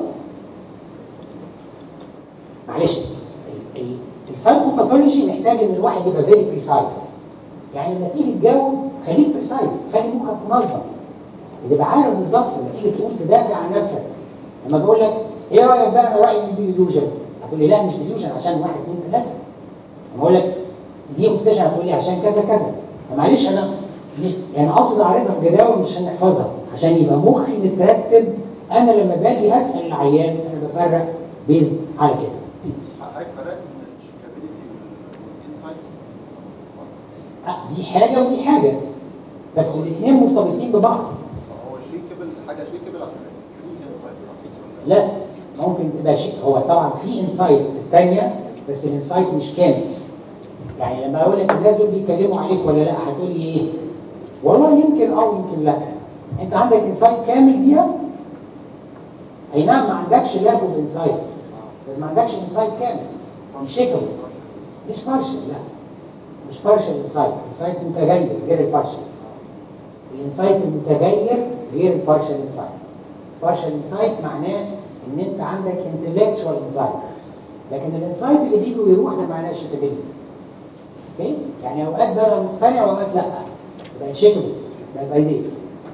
معلش السايكوباثولوجي محتاج ان الواحد يبقى فيري بريسايز يعني لما تيجي تجاوب خليك بريسايز خلي مخك منظم تبقى عارف بالظبط لما تيجي تقول تدافع عن نفسك لما بقول لك ايه رايك بقى انا رايي ان دي ديلوجن هتقول لي لا مش ديلوجن عشان واحد اثنين ثلاثه لما اقول لك دي اوبسيشن هتقول لي عشان كذا كذا معلش انا مش يعني قصد اعرضها بجداول مش عشان نحفظها عشان يبقى مخي مترتب انا لما باجي اسال العيان انا بفرق بيز على كده حضرتك فرقت من الشيكابيلتي والانسايت آه، دي حاجه ودي حاجه بس الاثنين مرتبطين ببعض هو شيكابل حاجه شيكابل عشان في انسايت صح؟ لا ممكن تبقى شيء هو طبعا في انسايت في الثانيه بس الانسايت مش كامل يعني لما اقول لك الناس دول بيتكلموا عليك ولا لا هتقول لي ايه والله يمكن او يمكن لا انت عندك انسايت كامل بيها اي نعم ما عندكش لاك اوف انسايت بس ما عندكش انسايت كامل مش شيكابل مش بارشل لا مش بارشل انسايت انسايت متغير غير البارشل الانسايت المتغير غير البارشل انسايت بارشل انسايت معناه ان انت عندك انتلكتشوال انسايت لكن الانسايت اللي بيجي ويروح ده معناه شيكابيلتي اوكي يعني اوقات بقى مقتنع واوقات لا بقت شيكابل بقت ايديا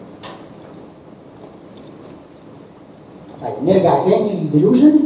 طيب نرجع تاني للديلوجن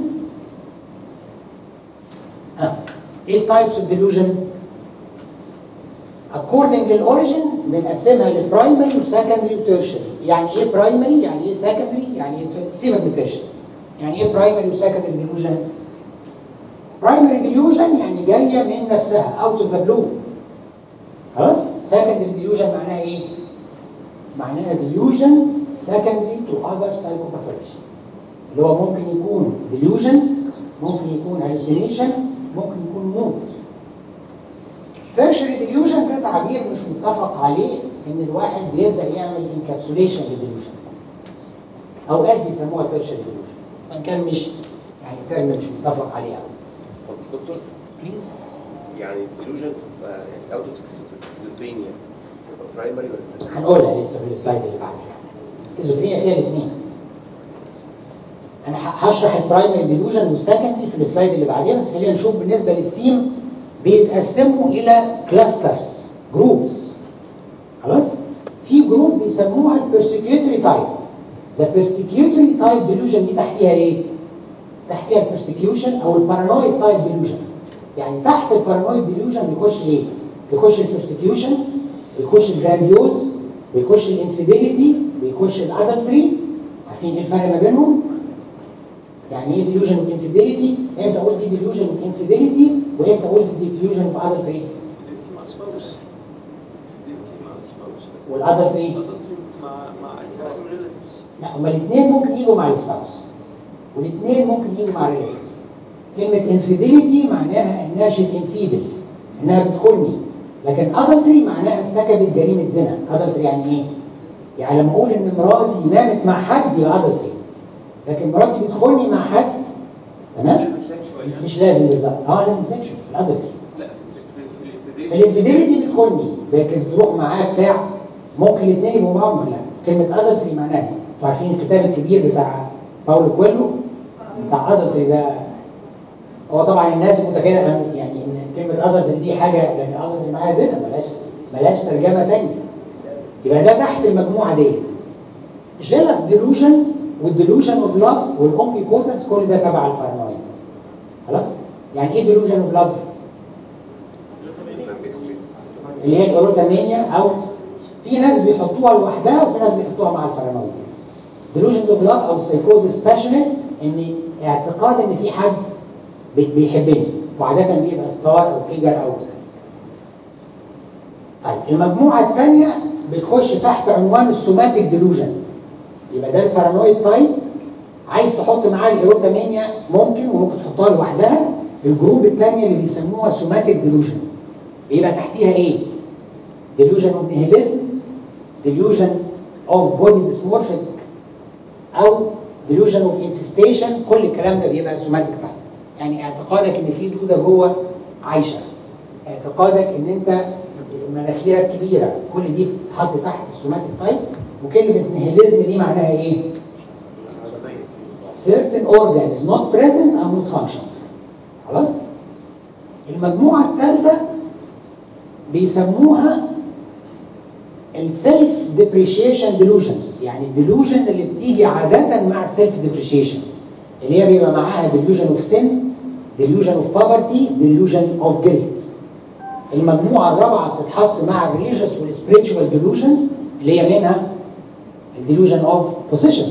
ها ايه التايبس اوف ديلوجن according للاوريجن بنقسمها لبرايمري وسكندري وتيرشري يعني ايه برايمري يعني ايه سكندري يعني ايه ter- سيبك من تيرشري يعني ايه برايمري وسكندري ديلوجن برايمري ديلوجن يعني جايه من نفسها اوت اوف ذا بلو خلاص سكندري ديلوجن معناها ايه معناها ديلوجن سكندري تو اذر سايكوباثولوجي اللي هو ممكن يكون ديلوجن ممكن يكون هالوسينيشن ممكن يكون موت تيرشري ديليوجن ده تعبير مش متفق عليه ان الواحد بيبدا يعمل انكابسوليشن للديليوجن اوقات بيسموها تيرشري ديليوجن وان كان مش يعني ترم مش متفق عليه قوي طب دكتور بليز يعني ديلوجن يعني اوت اوف سكيزوفرينيا يبقى برايمري ولا سكندري؟ هنقولها لسه في السلايد اللي بعدها السكيزوفرينيا فيها الاثنين انا ه- هشرح البرايمري ديلوجن والسكندري في السلايد اللي بعديها بس خلينا نشوف بالنسبه للثيم بيتقسموا الى كلاسترز جروبس خلاص في جروب بيسموها البرسيكيوتري تايب ده بيرسيكيوتري تايب ديلوجن دي تحتيها ايه تحتيها البرسيكيوشن او البارانويد تايب ديلوجن يعني تحت البارانويد ديلوجن بيخش ايه بيخش البرسيكيوشن بيخش الجرانديوز بيخش الانفيديليتي بيخش الادلتري عارفين ايه الفرق ما بينهم يعني ايه ديلوجن اوف انفيديليتي امتى اقول دي ديلوجن اوف انفيديليتي وامتى اقول دي ديلوجن اوف ادلتري ديلتي مع سباوس ديلتي مع سباوس والادلتري مع مع اي حد من ريلاتيفز لا هما الاثنين ممكن يجوا مع السباوس والاثنين ممكن يجوا مع الريليتيفز كلمة انفيديليتي معناها انها شيز انفيدل انها بتخوني لكن ادلتري معناها ارتكبت جريمه زنا ادلتري يعني ايه يعني لما اقول ان مراتي نامت مع حد يبقى ادلتري لكن مراتي بتخوني مع حد تمام لازم سكشوال يعني مش لازم بالظبط اه لازم سكشوال في الادلتري لا في في في في الانفيديليتي بتخوني لكن تروح معاه بتاع ممكن الاثنين يبقوا معاهم لا كلمه ادلتري معناها انتوا عارفين الكتاب الكبير بتاع باولو كويلو بتاع ادلتري ده هو طبعا الناس متخيله يعني ان كلمه ادلتري دي حاجه لان ادلتري معاها زنا ملاش ملاش ترجمه ثانيه يبقى ده تحت المجموعه دي جيلس ديلوجن والديلوجن اوف لاف والاومني بوتنس كل ده تبع البارانويد خلاص يعني ايه ديلوجن اوف لاف اللي هي الاوروتامينيا او في ناس بيحطوها لوحدها وفي ناس بيحطوها مع البارانويد ديلوجن اوف لاف او السايكوزس باشنت ان اعتقاد ان في حد بي- بيحبني وعاده بيبقى ستار او فيجر او طيب المجموعه الثانيه بتخش تحت عنوان السوماتيك ديلوجن يبقى ده البارانويد تايب عايز تحط معاه الايروتامينيا ممكن وممكن تحطها لوحدها الجروب الثانيه اللي بيسموها سوماتيك ديلوجن بيبقى تحتيها ايه delusion of nihilism delusion of body dysmorphic او delusion of infestation كل الكلام ده بيبقى سوماتيك تايب يعني اعتقادك ان في دوده جوه عايشه اعتقادك ان انت مناخيرك كبيره كل دي بتتحط تحت السوماتيك تايب وكلمه نيهيليزم دي معناها ايه certain organ is not present or not functional خلاص المجموعه الثالثه بيسموها السيلف ديبريشيشن ديلوجنز يعني الديلوجن اللي بتيجي عاده مع السيلف ديبريشيشن اللي هي بيبقى معاها ديلوجن اوف سن ديلوجن اوف بوفرتي ديلوجن اوف جيلت المجموعه الرابعه بتتحط مع الريليجيوس والسبريتشوال ديلوجنز اللي هي منها الديلوجن اوف بوزيشن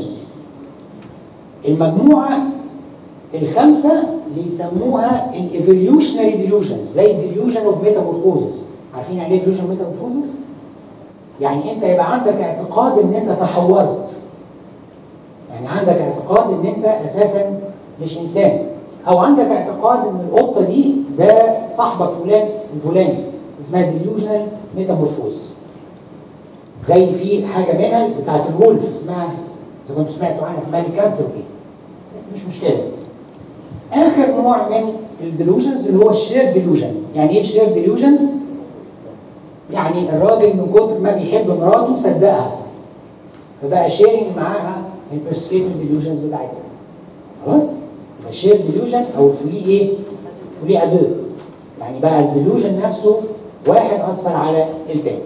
المجموعه الخامسه اللي يسموها الايفوليوشنري ديلوجنز زي الديلوجن اوف ميتامورفوزس عارفين يعني ايه ديلوجن ميتامورفوزس؟ يعني انت يبقى عندك اعتقاد ان انت تحورت يعني عندك اعتقاد ان انت اساسا مش انسان او عندك اعتقاد ان القطه دي ده صاحبك فلان الفلاني اسمها ديلوجنال ميتامورفوزس زي في حاجه منها بتاعت الولف اسمها اذا كنتوا سمعتوا عنها اسمها الكانثروبي مش مشكله اخر نوع من الديلوجنز اللي هو الشير ديلوجن يعني ايه الشير ديلوجن يعني الراجل من كتر ما بيحب مراته صدقها فبقى شيرنج معاها البرسبكتيف ديلوجنز بتاعتها خلاص يبقى شير ديلوجن او الفولي ايه فولي ادو يعني بقى الديلوجن نفسه واحد اثر على التاني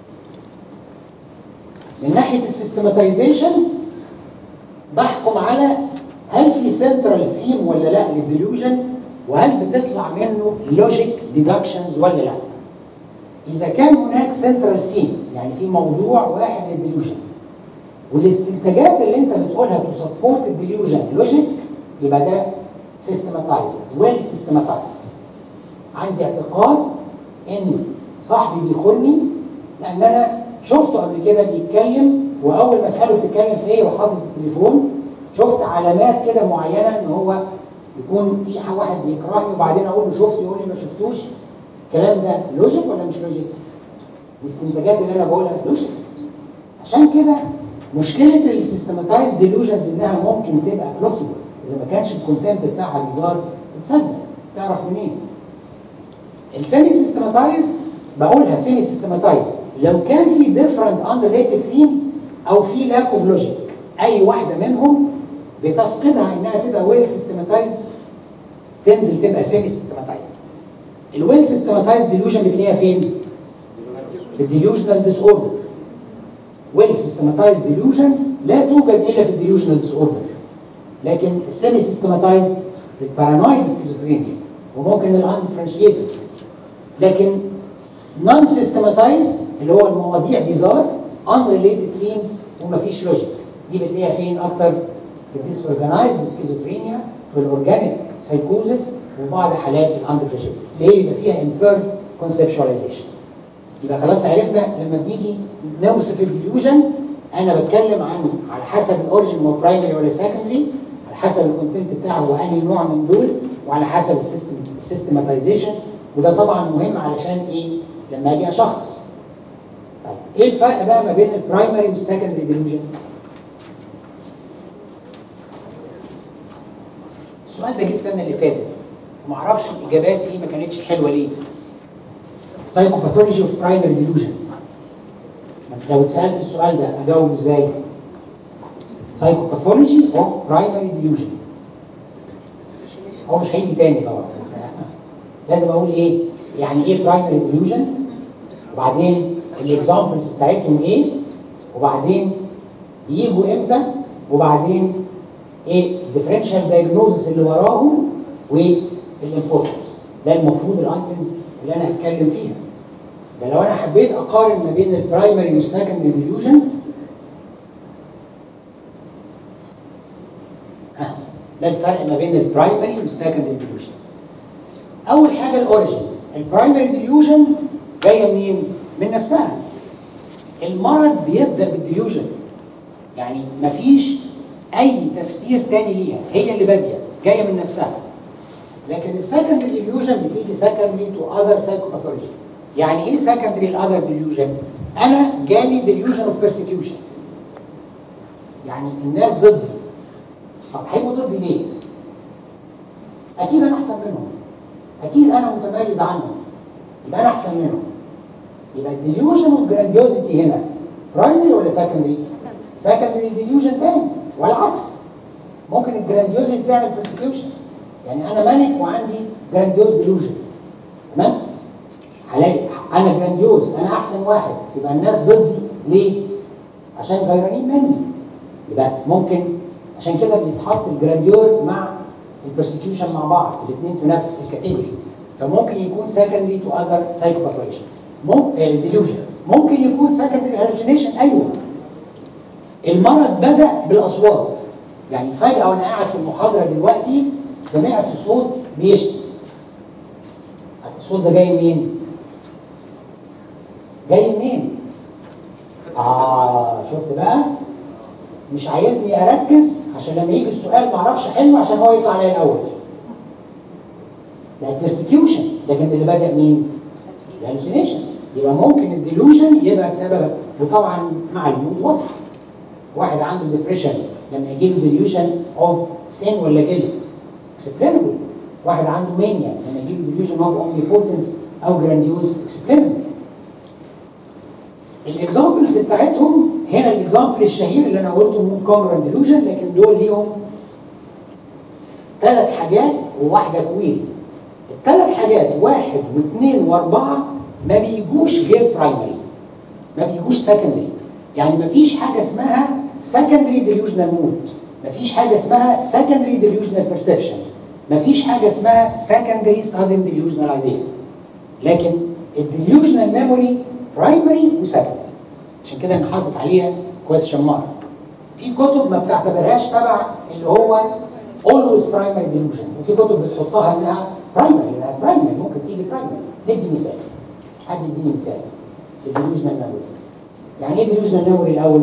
من ناحيه السيستماتيزيشن بحكم على هل في سنترال ثيم ولا لا للديلوجن وهل بتطلع منه لوجيك ديدكشنز ولا لا اذا كان هناك سنترال ثيم يعني في موضوع واحد للديلوجن والاستنتاجات اللي انت بتقولها تو سبورت الديلوجن لوجيك يبقى ده سيستماتايزد ويل سيستماتايزد عندي اعتقاد ان صاحبي بيخوني لان انا شفته قبل كده بيتكلم واول ما اساله بتتكلم في ايه وحاطط التليفون شفت علامات كده معينه ان هو يكون في واحد بيكرهني وبعدين اقول له شفت يقول لي ما شفتوش الكلام ده لوجيك ولا مش لوجيك؟ الاستنتاجات اللي انا بقولها لوجيك عشان كده مشكله السيستماتايز ديلوجنز انها ممكن تبقى بلوسيبل اذا ما كانش الكونتنت بتاعها بيظهر تصدق تعرف منين؟ السيمي سيستماتايز بقولها سيمي سيستماتايز لو كان في ديفرنت unrelated themes او في لاك اوف لوجيك اي واحده منهم بتفقدها انها تبقى ويل سيستماتايز تنزل تبقى سيمي سيستماتايز الويل سيستماتايز ديلوجن بتلاقيها فين؟ في الديلوجنال ديس اوردر ويل سيستماتايز ديلوجن لا توجد الا في الديلوجنال ديس اوردر لكن السيمي سيستماتايز في البارانويد سكيزوفرينيا وممكن الانفرنشيتد لكن نون سيستماتايز اللي هو المواضيع بيزار unrelated themes ومفيش لوجيك دي بتلاقيها فين اكتر في الديسورجنايزد سكيزوفرينيا في الاورجانيك سايكوزس وبعض حالات الاندفريشن اللي هي يبقى فيها impaired conceptualization يبقى خلاص عرفنا لما بنيجي نوصف الديلوجن انا بتكلم عن على حسب الاوريجن هو برايمري ولا سكندري على حسب الكونتنت بتاعه هو انهي نوع من دول وعلى حسب السيستم السيستماتيزيشن وده طبعا مهم علشان ايه لما اجي اشخص طيب ايه الفرق بقى ما بين البرايمري والسكندري ديلوجن السؤال ده جه السنه اللي فاتت وما اعرفش الاجابات فيه ما كانتش حلوه ليه سايكوباثولوجي اوف برايمري ديلوجن لو اتسالت السؤال ده اجاوب ازاي سايكوباثولوجي اوف برايمري ديلوجن هو مش هيجي تاني طبعا بس لازم اقول ايه يعني ايه برايمري ديلوجن وبعدين الاكزامبلز بتاعتهم ايه وبعدين يجوا امتى وبعدين ايه الديفرنشال دايجنوزس اللي وراهم والامبورتنس ده المفروض الايتمز اللي انا هتكلم فيها ده لو انا حبيت اقارن ما بين البرايمري والسكندري ديلوجن ها ده الفرق ما بين البرايمري والسكندري ديلوجن اول حاجه الاوريجن البرايمري ديلوجن جايه منين من نفسها المرض بيبدا بالديلوجن يعني مفيش اي تفسير تاني ليها هي اللي باديه جايه من نفسها لكن السكندري ديليوجن بتيجي سكندري تو اذر سايكوباثولوجي يعني ايه سكندري الاذر ديليوجن انا جالي ديليوجن اوف بيرسيكيوشن يعني الناس ضدي طب هيبقوا ضدي ليه اكيد انا احسن منهم اكيد انا متميز عنهم يبقى انا احسن منهم يبقى الديليوجن اوف جرانديوزيتي هنا برايمري ولا سكندري سكندري ديليوجن تاني والعكس ممكن الجرانديوزيتي تعمل بيرسيكيوشن يعني انا مانك وعندي جرانديوز ديلوجن تمام هلاقي انا جرانديوز انا احسن واحد يبقى الناس ضدي ليه عشان غيرانين مني يبقى ممكن عشان كده بيتحط الجرانديور مع البرسكيوشن مع بعض الاثنين في نفس الكاتيجوري فممكن يكون سكندري تو اذر سايكوباثولوجي ممكن ديلوجن ممكن يكون سكندري هالوسينيشن ايوه المرض بدا بالاصوات يعني فجاه وانا قاعد في المحاضره دلوقتي سمعت صوت بيشتي الصوت ده جاي منين جاي منين اه شفت بقى مش عايزني اركز عشان لما يجي السؤال ما اعرفش احله عشان هو يطلع عليا الاول ده بيرسكيوشن لكن اللي بدا مين الهلوسينيشن يبقى ممكن الديلوجن يبقى بسبب وطبعا مع المود واضحه واحد عنده ديبريشن لما يجي له ديليوشن اوف سين ولا جلد اكسبلينبل واحد عنده مانيا لما يجي له ديليوشن اوف اومنيبوتنس او جرانديوز اكسبلينبل الاكزامبلز بتاعتهم هنا الاكزامبل الشهير اللي انا قلته مود كونجران ديلوجن لكن دول ليهم ثلاث حاجات وواحده كويل الثلاث حاجات واحد واثنين واربعه ما بيجوش غير برايمري ما بيجوش سكندري يعني ما فيش حاجه اسمها سكندري ديليوجنال مود ما فيش حاجه اسمها سكندري ديليوجنال بيرسبشن ما فيش حاجه اسمها سكندري سادن ديليوجنال ايديا لكن الديليوجنال ميموري برايمري وسكندري عشان كده انا حاطط عليها كويستشن مارك في كتب ما بتعتبرهاش تبع اللي هو always primary delusion وفي كتب بتحطها انها برايمري لانها برايمري ممكن تيجي برايمري ندي مثال حد يديني مثال الديليوجنال ميموري يعني ايه delusional memory الاول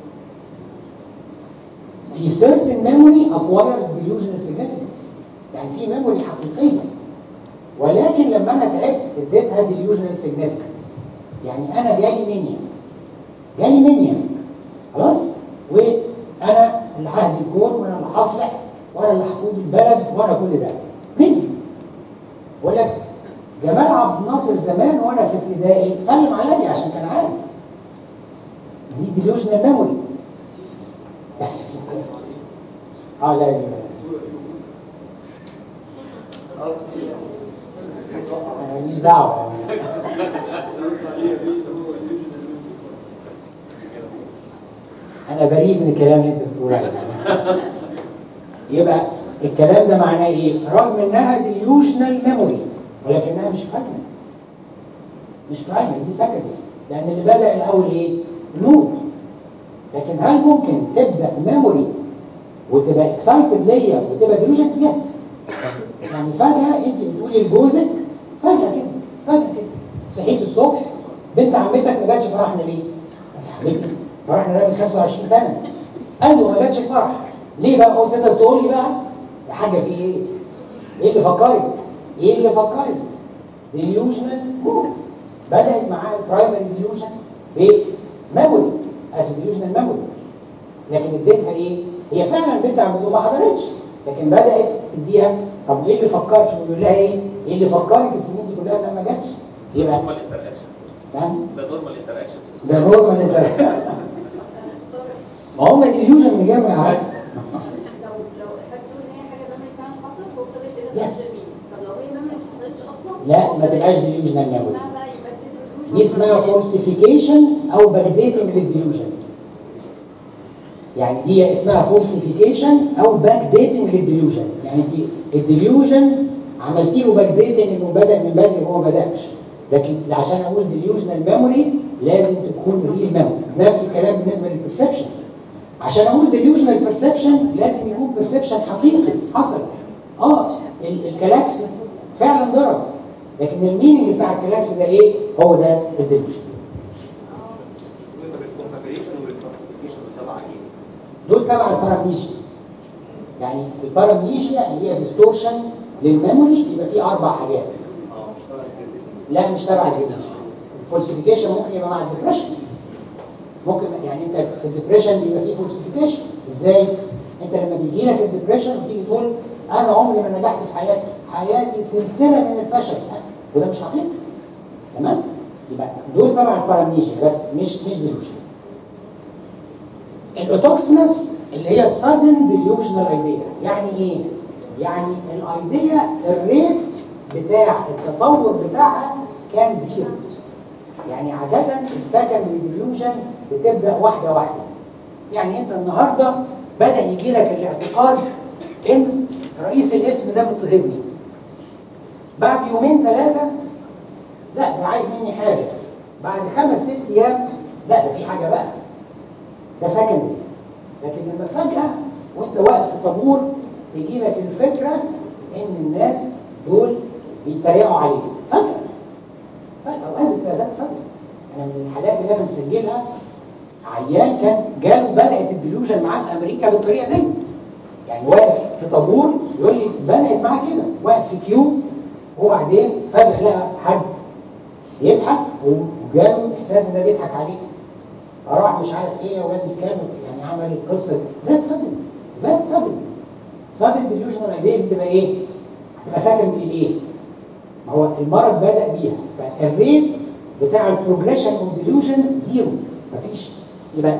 في certain memory acquires delusional significance يعني في memory حقيقيه ولكن لما انا تعبت اديتها delusional significance يعني انا جالي منيا جالي منيا خلاص وانا اللي ههدي الكون وانا اللي هصلح وانا اللي هقود البلد وانا كل ده مني بقول لك جمال عبد الناصر زمان وانا في ابتدائي سلم عليا عشان كان عارف دي ديلوجنال ميموري اه لا لا انا ماليش دعوه انا بريء من الكلام اللي انت بتقوله عليه يبقى الكلام ده معناه ايه رغم انها ديليوشنال ميموري ولكنها مش برايمري مش برايمري دي سكندري لان اللي بدا الاول ايه نود لكن هل ممكن تبدا ميموري وتبقى اكسايتد ليا وتبقى ديلوجن يس يعني فجاه انت بتقولي لجوزك فجاه كده فجاه كده صحيت الصبح بنت عمتك ما جاتش فرحنا ليه؟ عمتي فرحنا ده من 25 سنه ايوه ما جاتش فرح ليه بقى هو تقدر تقول لي بقى يا حاجه في ايه؟ ايه اللي فكرك؟ ايه اللي فكرك؟ ديليوجنال مود بدات معاه البرايمري ديليوجن بميموري از ديليوجنال ميموري لكن اديتها ايه؟ هي فعلا البنت عم بتقول ما حضرتش لكن بدات تديها طب ايه اللي فكرت شو بيقول لها ايه؟ ايه اللي فكرك السنين دي كلها انها ما جاتش؟ يبقى نورمال انتراكشن فاهم؟ ده نورمال انتراكشن ده نورمال انتراكشن ما هم ديليوجن من غير ما يعرفوا لو لو افكت ان هي حاجه ميموري فعلا حصلت هو فضل كده Yes. بس مين طب لو هي ميموري ما حصلتش اصلا لا هو ما فضل- تبقاش delusional memory. اسمها بقى يبدل delusion دي اسمها فولسيفيكيشن او باكديتنج للديليوجن يعني دي اسمها فولسيفيكيشن او باكديتنج للديليوجن يعني انت الديليوجن عملتي له باكديتنج انه بدا من بدري وهو ما بداش لكن عشان اقول ديليوجنال ميموري لازم تكون ريل ميموري نفس الكلام بالنسبه للبرسبشن عشان اقول ديليوجنال بيرسبشن لازم يكون بيرسبشن حقيقي حصل اه ال- الكلاكس فعلا ضرب لكن الميننج بتاع الكلاكس ده ايه هو ده الديليوجن طب الكونفابريشن والكلاسيفيكيشن تبع ايه؟ دول تبع البارامنيشيا يعني البارامنيشيا اللي هي ديستورشن للميموري يبقى فيه اربع حاجات اه مش تبع الجنسيتي لا مش تبع الديبريشن الفولسيفيكيشن ممكن يبقى مع الديبريشن ممكن يعني انت في الديبريشن بيبقى فيه فولسيفيكيشن ازاي انت لما بيجي لك الديبريشن وتيجي تقول انا عمري ما نجحت في حياتي حياتي سلسله من الفشل وده مش حقيقي تمام يبقى دول تبع البارامنيشيا بس مش مش ديلوجن الاوتوكسنس اللي هي السادن ديليوجنال ايديا يعني ايه يعني الايديا الريت بتاع التطور بتاعها كان زيرو يعني عادة السكندري ديليوجن بتبدأ واحدة واحدة يعني انت النهاردة بدأ يجي لك الاعتقاد ان رئيس الاسم ده مضطهدني بعد يومين ثلاثة لا ده عايز مني حاجة بعد خمس ست ايام لا ده في حاجة بقى ده سكندري لكن لما فجأة وانت واقف في طابور تجي لك الفكرة ان الناس دول بيتريقوا عليك فجأة فجأة اوقات بتبقى ذات صدر انا من الحالات اللي انا مسجلها عيان كان جاله بدأت الديلوجن معاه في امريكا بالطريقة ديت يعني واقف في طابور يقول لي بدأت معاه كده واقف في كيو وبعدين فجأة لقى حد يضحك وجاله الاحساس ان ده بيضحك عليه راح مش عارف ايه يا ولاد كام يعني عمل القصه دي لا تصدق لا تصدق صادق ديليوجنال ايديا بتبقى ايه؟ هتبقى ساكن الايه؟ ما هو المرض بدا بيها فالريت بتاع البروجريشن اوف ديليوجن زيرو مفيش يبقى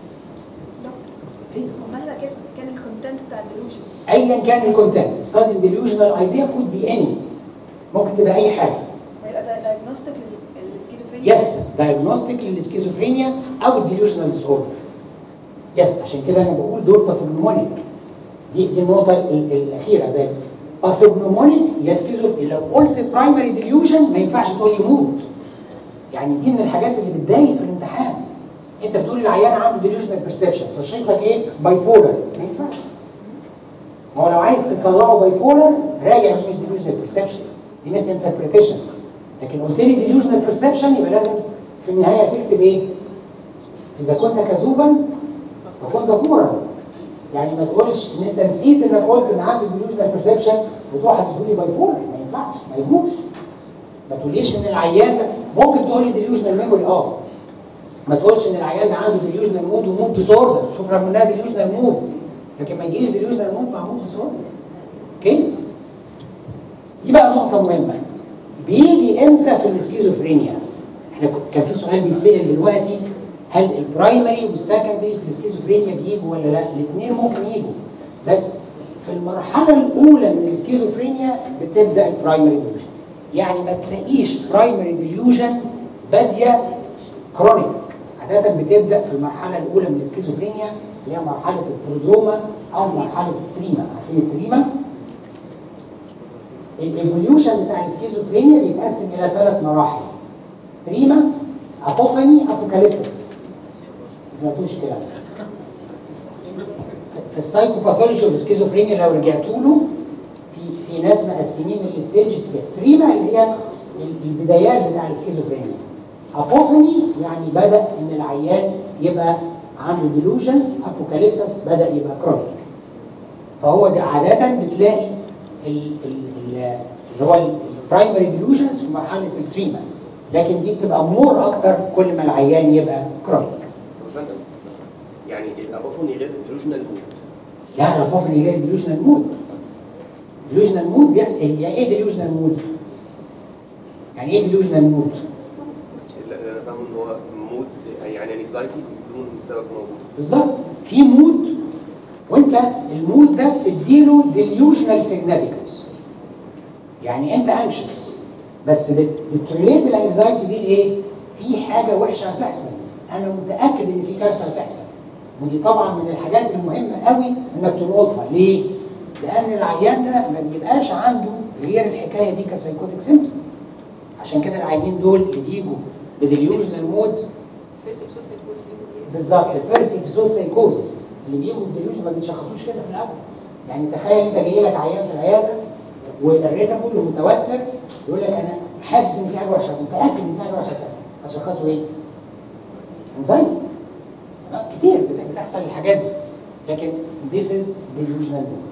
فيكس مهما كان كان الكونتنت بتاع الديلوجن ايا كان الكونتنت السادن ديليوجنال ايديا كود بي اني ممكن تبقى اي حاجه هيبقى دايجنوستيك للسكيزوفرينيا يس دايجنوستيك للسكيزوفرينيا او الديليوجنال ديس اوردر يس عشان كده انا بقول دول باثوجنومونيك دي دي النقطه ال- الاخيره ده باثوجنومونيك يا سكيزوفرينيا لو قلت برايمري ديليوجن ما ينفعش تقول لي مود يعني دي من الحاجات اللي بتضايق في الامتحان انت بتقول للعيان عنده ديليوجنال بيرسبشن تشخيصك ايه باي بولر ما ينفعش ما هو لو عايز تطلعه باي بولر راجع مش ديليوجنال بيرسبشن دي ميس انتربريتيشن لكن قلت لي ديليوجنال بيرسبشن يبقى لازم في النهايه تكتب ايه؟ اذا كنت كذوبا فكن ذكورا يعني ما تقولش ان انت نسيت انك قلت ان عندي ديليوجنال بيرسبشن وتروح تقول لي باي بولر ما ينفعش ما يجوش ما تقوليش ان العيان ده ممكن تقول لي ديليوجنال ميموري اه ما تقولش ان العيان ده عنده ديليوجنال مود ومود ديسوردر شوف رغم انها ديليوجنال مود لكن ما يجيش ديليوجنال مود مع مود ديسوردر اوكي دي بقى نقطة مهمة بيجي امتى في السكيزوفرينيا احنا ك- كان في سؤال بيتسأل دلوقتي هل البرايمري والسكندري في السكيزوفرينيا بيجوا ولا لا الاثنين ممكن يجوا بس في المرحلة الأولى من السكيزوفرينيا بتبدأ البرايمري ديليوجن يعني ما تلاقيش برايمري ديليوجن بادية كرونيك عادة بتبدأ في المرحلة الأولى من السكيزوفرينيا اللي هي مرحلة البرودروما أو مرحلة التريما عارفين التريما؟ الايفوليوشن بتاع السكيزوفرينيا بيتقسم الى ثلاث مراحل تريما ابوفاني ابوكاليبتس ما سمعتوش الكلام ده في السايكوباثولوجي والسكيزوفرينيا لو رجعتوا له في في ناس مقسمين الستيجز كده تريما اللي هي البدايات بتاع السكيزوفرينيا ابوفاني يعني بدا ان العيان يبقى عنده ديلوجنز ابوكاليبتس بدا يبقى كرونيك فهو ده عادة بتلاقي ال ال ال اللي هو البرايمري ديلوجنز في مرحله التريتمنت لكن دي بتبقى مور اكتر كل ما العيان يبقى كرونيك طب فندم يعني الابوفون غير الديلوجنال مود لا انا فاكر ان هي ديلوجنال مود ديلوجنال مود بيحصل هي ايه ديلوجنال مود؟ يعني ايه ديلوجنال مود؟ اللي انا فاهمه ان هو مود يعني انكزايتي بدون سبب موجود بالظبط في مود وانت المود ده بتديله ديليوجنال سيجنيفيكانس يعني انت انشس بس بت- بتريليت الانكزايتي دي لايه؟ في حاجه وحشه هتحصل انا متاكد ان في كارثه هتحصل ودي طبعا من الحاجات المهمه قوي انك تلقطها ليه؟ لان العيان ده ما بيبقاش عنده غير الحكايه دي كسايكوتيك سيمتوم عشان كده العيانين دول اللي بيجوا بديليوجنال مود فيرست ابسود سايكوز بيقولوا ايه بالظبط الفيرست ابيسود سايكوزس اللي بيجوا بالديلوجن ما بيتشخصوش كده في الاول يعني تخيل انت جاي لك عيان في العياده والريتابل ومتوتر يقول لك انا حاسس ان في حاجه وحشه متاكد ان في حاجه وحشه هتحصل هتشخصه ايه؟ انزايتي كتير بت- بتحصل الحاجات دي لكن this is delusional mood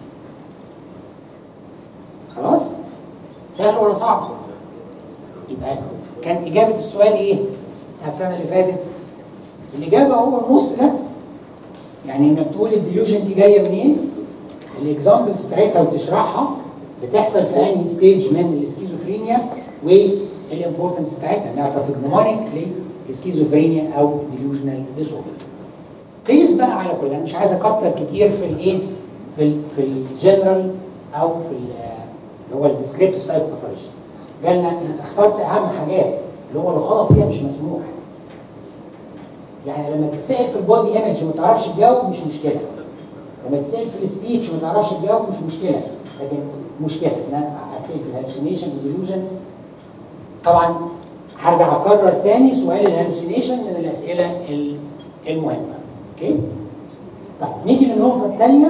خلاص؟ سهل ولا صعب؟ يبقى كان اجابه السؤال ايه؟ بتاع السنه اللي فاتت الإجابة هو النص ده يعني إنك تقول الديلوجن دي جاية منين الإكزامبلز بتاعتها وتشرحها بتحصل في أنهي ستيج من السكيزوفرينيا والإمبورتنس بتاعتها إنها باثوجنومونيك للسكيزوفرينيا أو ديلوجنال ديسوردر قيس بقى على كل أنا مش عايز أكتر كتير في الإيه في ال في الجنرال أو في ال- اللي هو الديسكريبتيف سايكوباثولوجي قالنا أنا اخترت أهم حاجات اللي هو الغلط فيها مش مسموح يعني لما تتسال في البودي ايمج وما تعرفش تجاوب مش مشكله لما تتسال في السبيتش وما تعرفش تجاوب مش مشكله لكن مشكله ان انا هتسال في الهلوسينيشن والديلوجن طبعا هرجع اكرر تاني سؤال الهلوسينيشن من الاسئله ال- المهمه اوكي طيب نيجي للنقطه الثانيه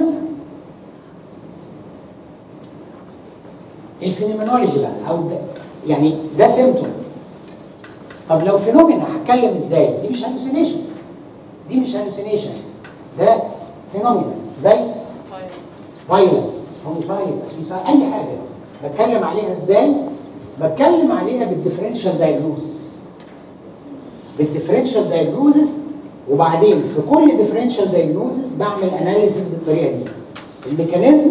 الفينومينولوجي بقى او ده يعني ده سيمتوم طب لو فينومينا هتكلم ازاي دي مش هلوسينيشن دي مش هلوسينيشن ده فينومينا زي فايلنس هوميسايد سويسايد اي حاجه بتكلم عليها ازاي بتكلم عليها بالديفرنشال دايجنوزس بالديفرنشال دايجنوزس وبعدين في كل ديفرنشال دايجنوزس بعمل اناليسيس بالطريقه دي الميكانيزم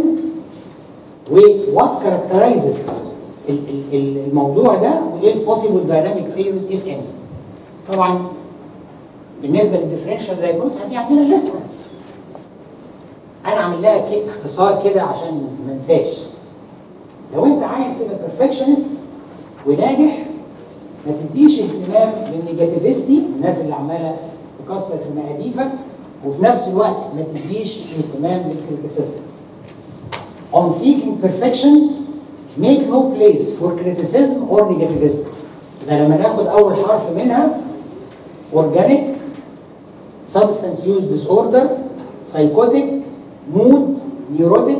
ووات كاركترايزز الموضوع ده وايه البوسيبل دايناميك ثيوريز اف ان طبعا بالنسبه للديفرنشال دايجنوز هدي عندنا لسه انا عامل لها كده اختصار كده عشان ما انساش لو انت عايز تبقى بيرفكشنست وناجح ما تديش اهتمام للنيجاتيفيستي الناس اللي عماله تكسر في مقاديفك وفي نفس الوقت ما تديش اهتمام للكريتيسيزم on seeking perfection make no place for criticism or negativism يبقى لما ناخد اول حرف منها organic substance use disorder psychotic mood neurotic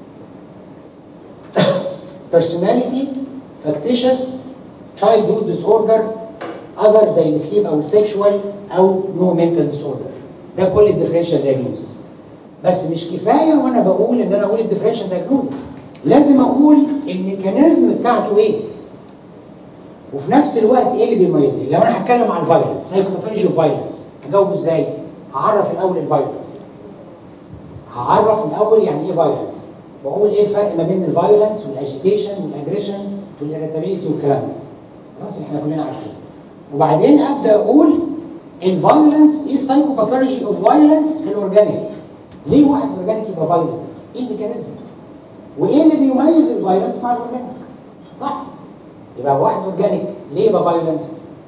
personality factitious childhood disorder other زي السليب او السكشوال او no mental disorder ده كل الديفرنشال diagnosis بس مش كفايه وانا بقول ان انا اقول الديفرنشال diagnosis لازم اقول الميكانيزم بتاعته ايه وفي نفس الوقت ايه اللي بيميزه لو انا هتكلم عن الفايلنس سايكوباثولوجي اوف فايلنس هجاوبه ازاي هعرف الاول الفايلنس هعرف الاول يعني ايه فايلنس واقول ايه الفرق ما بين الفايلنس والاجيتيشن والاجريشن والاريتابيلتي والكلام ده خلاص احنا كلنا عارفين وبعدين ابدا اقول الفايلنس ايه السايكوباثولوجي اوف فايلنس في الاورجانيك ليه واحد اورجانيك يبقى فايلنت ايه الميكانيزم وايه اللي بيميز الفايلنس مع الاورجانيك صح يبقى واحد اورجانيك ليه يبقى فايلنت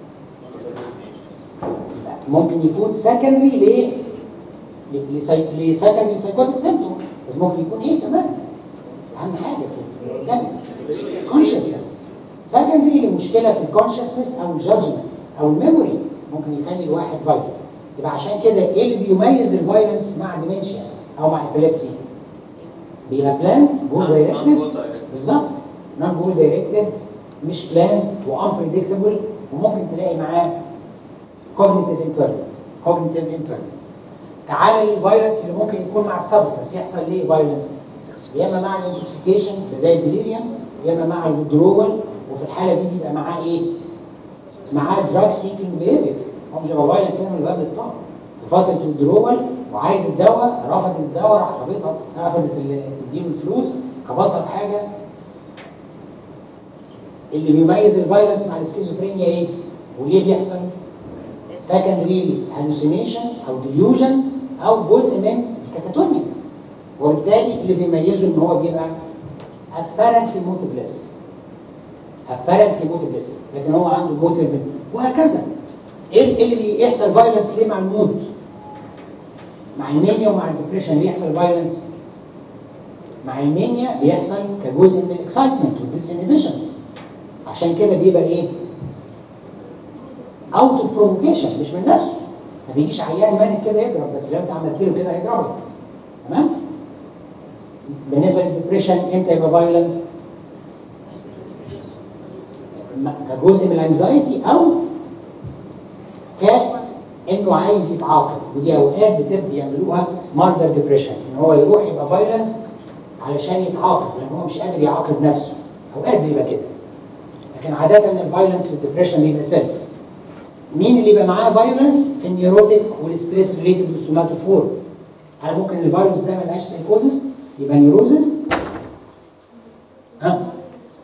ممكن يكون سكندري ليه لسكندري سايكوتيك سيمتوم بس ممكن يكون ايه كمان اهم حاجه في الاورجانيك كونشسنس سكندري لمشكله في الكونشسنس او الجادجمنت او الميموري ممكن يخلي الواحد فايلنت يبقى عشان كده ايه اللي بيميز الفايلنس مع ديمنشيا او مع ابيليبسي بيبقى بلاند جول دايركتد بالظبط نون جول دايركتد مش بلاند وانبريدكتبل وممكن تلاقي معاه cognitive impairment cognitive impairment تعال للفايلنس اللي ممكن يكون مع السبستنس يحصل ليه فايلنس يا اما مع الانتوكسيكيشن زي الديليريوم يبقى مع الدرول وفي الحاله دي بيبقى معاه ايه؟ معاه دراج سيكينج بيهيفير هو مش هيبقى فايلنت كده من الباب للطاقه في فتره الدرول وعايز الدواء رفضت الدواء راح خبطها رفضت ال- تديله الفلوس خبطها بحاجه اللي بيميز الفايلنس مع السكيزوفرينيا ايه؟ وليه بيحصل؟ سكندري هالوسينيشن او ديليوجن او جزء من الكاتاتونيا وبالتالي اللي بيميزه ان هو بيبقى apparently motiveless apparently motiveless لكن هو عنده موتيف وهكذا ايه إيه اللي بيحصل فايلنس ليه مع المود مع المانيا ومع الدبريشن ليه يحصل فايلنس مع المانيا بيحصل كجزء من الاكسايتمنت والديسانيبيشن عشان كده بيبقى ايه اوت اوف بروفوكيشن مش من نفسه ما بيجيش عيان مانك كده يضرب بس لو انت عملت له كده هيضربك تمام بالنسبه للدبريشن امتى يبقى فايلنت كجزء من الانكزايتي او كانه عايز يتعاقب ودي اوقات بتبقى يعملوها ماردر ديبريشن ان هو يروح يبقى فايلنت علشان يتعاقب لان هو مش قادر يعاقب نفسه اوقات بيبقى كده لكن عاده الفايلنس في الدبريشن بيبقى سيلف مين اللي يبقى معاه فايلنس في النيوروتيك والستريس ريليتد والسوماتوفور هل ممكن الفيروس ده ما يبقاش سايكوزس يبقى نيوروزس ها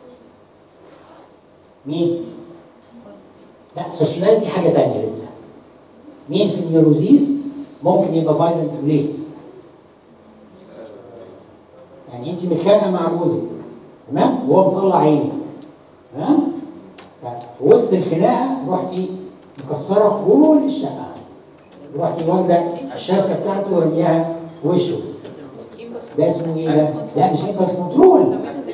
مين لا بيرسوناليتي حاجه ثانيه لسه مين في النيوروزيس ممكن يبقى فايلنت ليه يعني انت متخانقه مع جوزك تمام وهو مطلع عينك تمام ففي وسط الخناقه رحتي مكسره كل الشقه رحتي واخده الشبكه بتاعته ورميها في وشه ده اسمه ايه ده؟ لا مش امبلس كنترول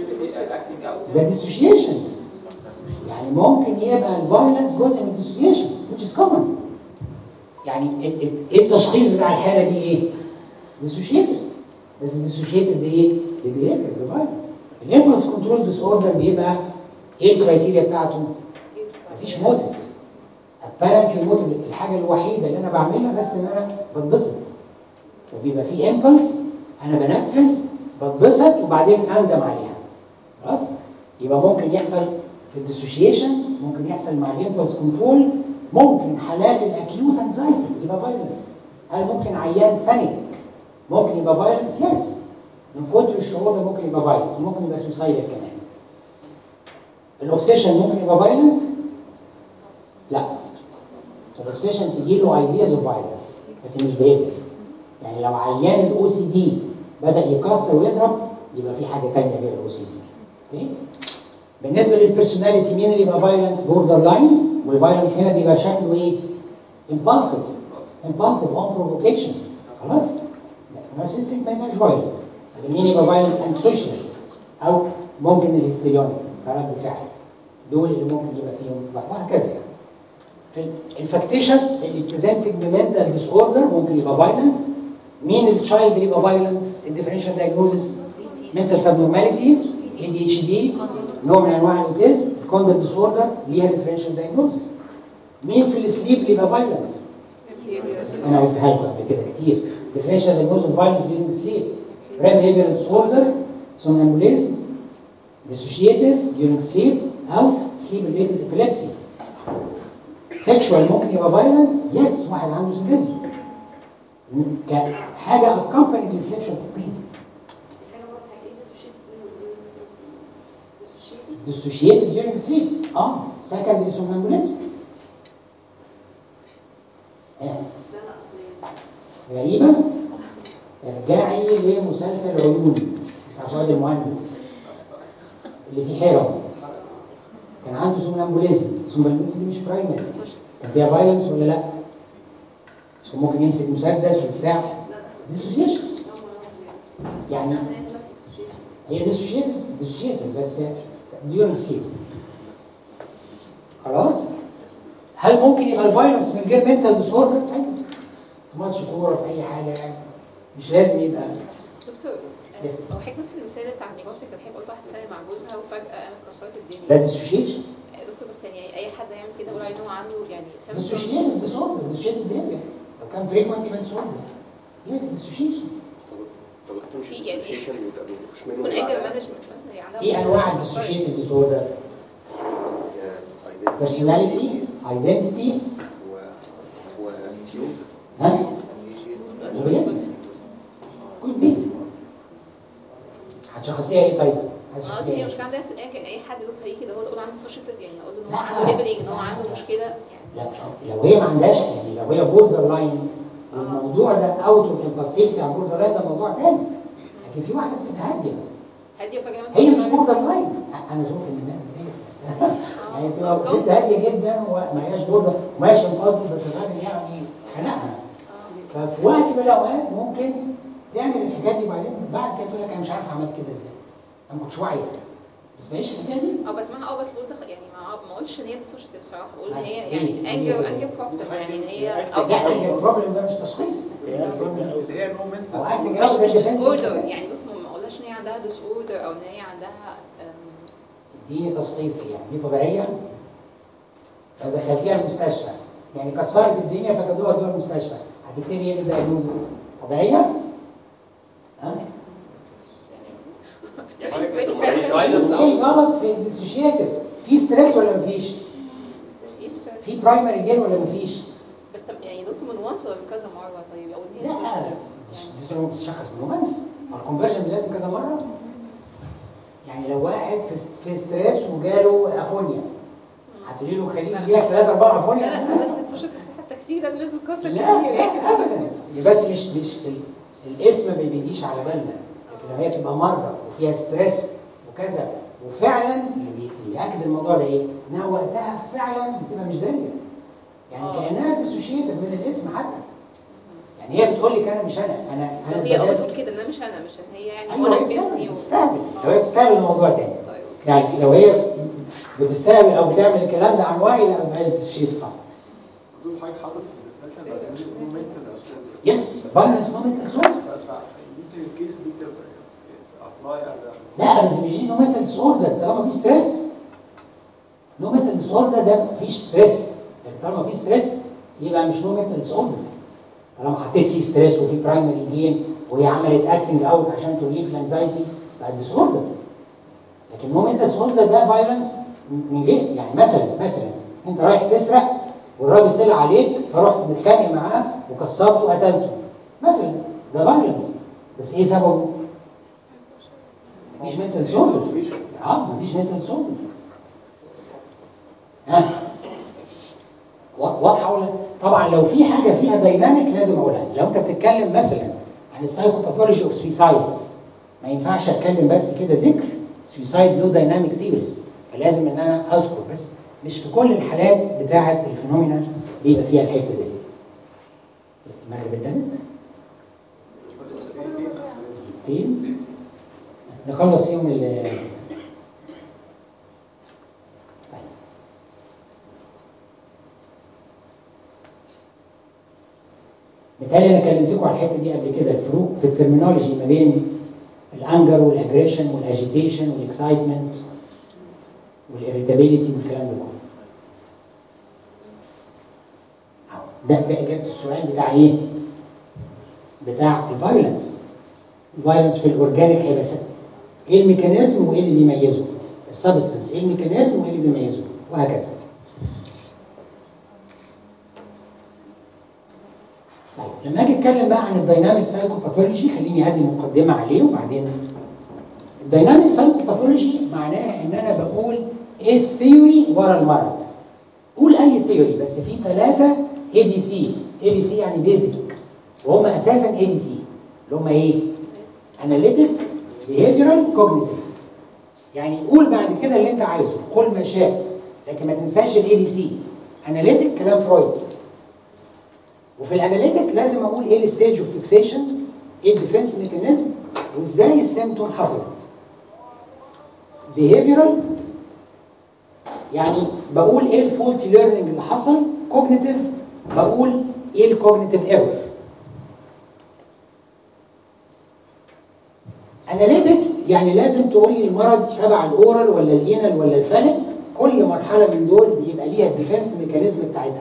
ده ديسوشيشن يعني ممكن يبقى الفايلنس جزء من الديسوشيشن which is common يعني ال- ال- ايه التشخيص بتاع الحاله دي ايه؟ ديسوشيتد بس ديسوشيتد بايه؟ ببيهيفير بفايلنس الامبلس كنترول ديس اوردر بيبقى ايه الكرايتيريا بتاعته؟ مفيش موتيف apparently موتيف الحاجه الوحيده اللي انا بعملها بس ان انا بتبسط فبيبقى في امبلس انا بنفذ بتبسط وبعدين اندم عليها خلاص يبقى ممكن يحصل في الديسوشيشن ممكن يحصل مع الامبلس كنترول ممكن حالات الاكيوت انزايتي يبقى فايلنت هل ممكن عيان بانيك ممكن يبقى فايلنت يس من كتر الشعور ده ممكن يبقى فايلنت ممكن يبقى سوسايدال كمان الاوبسيشن ممكن يبقى فايلنت لا الاوبسيشن تجي له ايدياز اوف فايلنس لكن مش بيهيفير يعني لو عيان الاو سي دي بدا يكسر ويضرب يبقى في حاجه ثانيه غير الاو سي دي اوكي بالنسبه للبيرسوناليتي مين اللي يبقى فايلنت بوردر لاين والفايلنس هنا بيبقى شكله ايه امبالسيف امبالسيف اون بروفوكيشن خلاص نارسيستيك ما يبقاش فايلنت مين يبقى فايلنت اند سوشيال او ممكن الهستيريونيك كرد فعل دول اللي ممكن يبقى فيهم وهكذا يعني في الفاكتيشس اللي بريزنتنج بمنتال ديس اوردر ممكن يبقى فايلنت مين التشايلد اللي يبقى فايلنت الديفرنشال دايجنوزس منتال سبنورماليتي اي دي اتش دي نوع من انواع الاوتيزم الكوندكت ديس اوردر ليها ديفرنشال دايجنوزس مين في السليب اللي يبقى فايلنت انا قلتها لكم قبل كده كتير differential diagnosis of violence during sleep REM behavioral disorder somnambulism dissociative during sleep او sleep related epilepsy sexual ممكن يبقى violent yes واحد عنده sadism كحاجه accompanied with sexual activity الحاجه برضه هتلاقيه dissociated dissociated during sleep اه secondary somnambulism آه. لا لا اصل غريبة ارجعي لمسلسل عيون بتاع فؤاد المهندس اللي فيه حيرة كان عنده سومنامبوليزم السومنامبوليزم دي مش برايمري كان فيها فايلنس ولا لا؟ مش كان ممكن يمسك مسدس وبتاع ديسوسيشن يعني الناس بقى dissociated هي ديسوشيتد ديسوشيتد بس ديورنج سليب خلاص هل ممكن يبقى الفايلنس من غير منتال ديس اوردر؟ ايوه في ماتش كوره في اي حاجه يعني مش لازم يبقى دكتور Yes. هو حضرتك بس المثال بتاع النيجاتيف كان حضرتك قلت واحد اتخانق مع جوزها وفجأة قامت كسرت ده الدنيا ديسوشيشن آه، دكتور بس يعني اي حد هيعمل كده يقول عليه ان هو عنده يعني symptoms. ديسوشيتد ديس اوردر ديسوشيتد بيهيفير لو كان فريكوينت يبقى ديس اوردر يس ديسوشيشن طب اصلا مش في يعني الديسوشيشن بيبقى مش منه يكون بعدها انجر مانجمنت مثلا يعني عندها في مشكلة انواع في الديسوشيتد ديس اوردر يعني identity بيرسوناليتي ايدنتيتي و و تيوب ها التوتال بس. كل بي هتشخصيها ايه طيب؟ انا قصدي هتشخصيها هي ايه؟ مشكله عندها في الانجر ان اي حد يبص هيجي كده هو تقول عنده سوشيال يعني اقول له ان هو لا. عنده ليبلينج ان هو عنده مشكله يعني لا لو هي ما عندهاش يعني لو هي بوردر لاين والموضوع ده اوت اوف امبالسيفتي على بوردر لاين ده موضوع تاني لكن في واحده بتبقى هاديه هاديه فجاه هي مش بوردر لاين انا شفت من الناس دي يعني بتبقى ست هاديه جدا وما هياش بوردر وما هياش امبالسي بس الراجل يعني خنقها ففي وقت من الاوقات ممكن تعمل الحاجات دي وبعدين بعد كده تقول لك انا مش عارف عملت كده ازاي انا ما كنتش واعيه ما تسمعيش الحكايه دي؟ اه بسمعها اه بس بقول ده يعني ما ما اقولش ان هي ديسوشيتيف صراحه بقول ان هي بس يعني دي- انجر دي- انجر بروبلم يعني ان هي او لا يعني البروبلم ده مش تشخيص اللي هي نو هو منتال acting مش out مش ده ديس defensive اوردر mechanism. يعني بص ما اقولهاش ان هي عندها ديس اوردر او ان هي عندها أم، اديني تشخيص يعني دي طبيعيه لو دخلتيها المستشفى يعني كسرت الدنيا فخدوها جوه المستشفى هتكتبي ايه بالدايجنوزس طبيعيه؟ ها؟ يعني فايلنس ايه او الغلط في الديسوشيتد؟ في ستريس ولا مفيش؟ مفيش stress. في برايمري جين ولا مفيش؟ بس طب يعني دكتور من وانس ولا من كذا مره طيب او ان هي لا dissociative؟ يعني دي تشخص من وانس الكونفرجن لازم كذا مره يعني لو واحد في في ستريس وجاله افونيا هتقولي له خليه يجي لك ثلاثة أربعة افونيا لا لا بس الديسوشيتيف صح التكسير ده بالنسبه للكسر لا كتير لا يعني ابدا بس مش مش ال- الاسم ما بيجيش على بالنا لكن لو هي تبقى مره وفيها ستريس وكذا وفعلا اللي بي- اللي بياكد الموضوع ده ايه؟ انها وقتها فعلا بتبقى مش داريه يعني آه. كانها ديسوشيتد من الاسم حتى يعني هي بتقول لك انا مش انا انا طب انا هي اه بجد- بتقول كده ان انا مش انا مش ان هي يعني ايوه one هي of بتستهبل Disney و- بتستهبل آه. لو هي بتستهبل الموضوع تاني طيب اوكي يعني لو هي بتستهبل او بتعمل الكلام ده عن وعي لا يبقى هي ديسوشيتد طبعا اظن حضرتك حاطط في الديسكربشن بتاع الانجليزي نو منتال ديسوردر يس فايرنس نو منتال يمكن الكيس دي تبقى ابلاي از لا بس مش دي نو منتال ديس اوردر طالما في ستريس نو منتال ديس اوردر ده مفيش ستريس يعني طالما في ستريس يبقى مش نو منتال ديس اوردر طالما حطيت فيه ستريس وفي برايمري جين وهي عملت اكتنج اوت عشان تريليف الانزايتي بقى ديس اوردر لكن نو منتال ديس اوردر ده فايلنس من غير يعني مثلا مثلا انت رايح تسرق والراجل طلع عليك فرحت متخانق معاه وكسرته وقتلته مثلا ده فايلنس بس ايه سببه؟ مفيش منتال ديسوردر اه مفيش منتال ديسوردر ها وا- واضحه ولا طبعا لو في حاجه فيها دايناميك لازم اقولها لو انت بتتكلم مثلا عن السايكوباثولوجي اوف سويسايد ما ينفعش اتكلم بس كده ذكر سويسايد له دايناميك ثيوريز فلازم ان انا اذكر بس مش في كل الحالات بتاعه الفينومينا بيبقى فيها الحته دي المغرب اتدنت فين نخلص يوم ال طيب. بالتالي انا كلمتكم على الحته دي قبل كده الفروق في الترمينولوجي ما بين الانجر والاجريشن والاجيتيشن والاكسايتمنت والاريتابيليتي والكلام ده كله أهو. ده ده اجابه السؤال بتاع ايه؟ بتاع الفايلنس الفايلنس في الاورجانيك هيبقى ست ايه الميكانيزم وايه اللي بيميزه السبستنس ايه الميكانيزم وايه اللي بيميزه وهكذا طيب لما اجي اتكلم بقى عن الدايناميك سايكوباثولوجي خليني ادي مقدمه عليه وبعدين الدايناميك سايكوباثولوجي معناها ان انا بقول ايه الثيوري ورا المرض قول اي ثيوري بس في ثلاثه اي بي سي اي بي سي يعني بيزك وهم اساسا اي بي سي اللي هم ايه اناليتيك بيهيفيرال كوجنيتيف يعني قول بعد كده اللي انت عايزه قول ما شاء لكن ما تنساش الاي بي سي اناليتيك كلام فرويد وفي الاناليتيك لازم اقول ايه الستيج اوف فيكسيشن ايه الديفنس ميكانيزم وازاي السيمتوم حصلت بيهيفيرال يعني بقول ايه الفولتي ليرنينج اللي حصل كوجنيتيف بقول ايه الكوجنيتيف ايرور اناليتيك يعني لازم تقول لي المرض تبع الاورال ولا الانال ولا الفالك كل مرحله من دول بيبقى ليها الديفنس ميكانيزم بتاعتها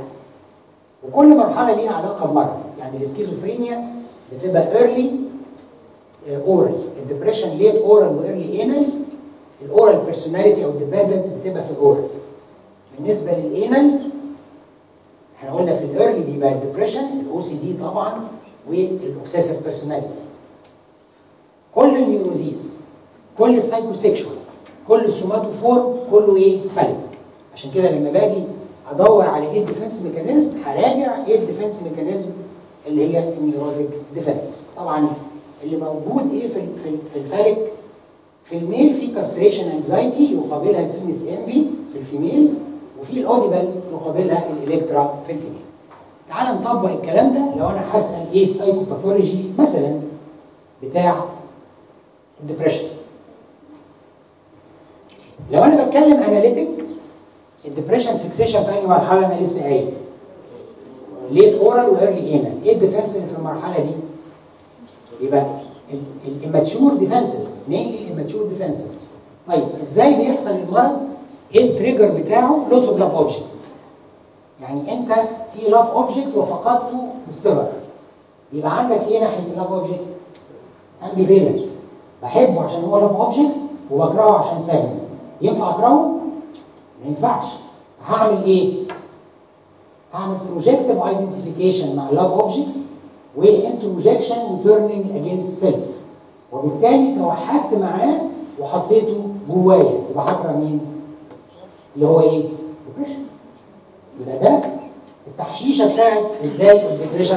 وكل مرحله ليها علاقه بمرض يعني الاسكيزوفرينيا بتبقى ايرلي اورال الدبريشن ليت اورال وايرلي انال الاورال بيرسوناليتي او الديبندنت بتبقى في الاورال بالنسبه للانال احنا قلنا في الايرلي بيبقى الدبريشن الاو سي دي طبعا والاوبسيسيف بيرسوناليتي كل النيوروزيز كل السايكوسيكشوال كل السوماتوفور كله ايه فلك عشان كده لما باجي ادور على ايه الديفنس ميكانيزم هراجع ايه الديفنس ميكانيزم اللي هي النيوروتيك ديفنسز طبعا اللي موجود ايه في ال- في ال- في الفلك في الميل في كاستريشن انزايتي يقابلها البينس انفي في الفيميل وفي الاوديبل يقابلها الالكترا في الفيميل تعال نطبق الكلام ده لو انا هسال ايه السايكوباثولوجي مثلا بتاع الدبريشن لو انا بتكلم اناليتيك الدبريشن فيكسيشن في اي مرحله انا لسه قايل ليت اورال وايرلي انال ايه الديفنس اللي في المرحله دي يبقى الاماتشور ديفنسز مينلي الاماتشور ديفنسز طيب ازاي بيحصل المرض ايه التريجر بتاعه لوس اوف لاف اوبجكت يعني انت في لاف اوبجكت وفقدته بالصغر يبقى عندك ايه ناحيه اللاف اوبجكت امبيفالنس بحبه عشان هو لاف اوبجكت وبكرهه عشان سابني ينفع اكرهه ما ينفعش هعمل ايه هعمل بروجكتيف ايدنتيفيكيشن مع اللاف اوبجكت وانتروجكشن وتيرنينج اجينست سيلف وبالتالي توحدت معاه وحطيته جوايا يبقى هكره مين؟ اللي هو ايه؟ ديبريشن يبقى ده التحشيشه بتاعت ازاي الديبريشن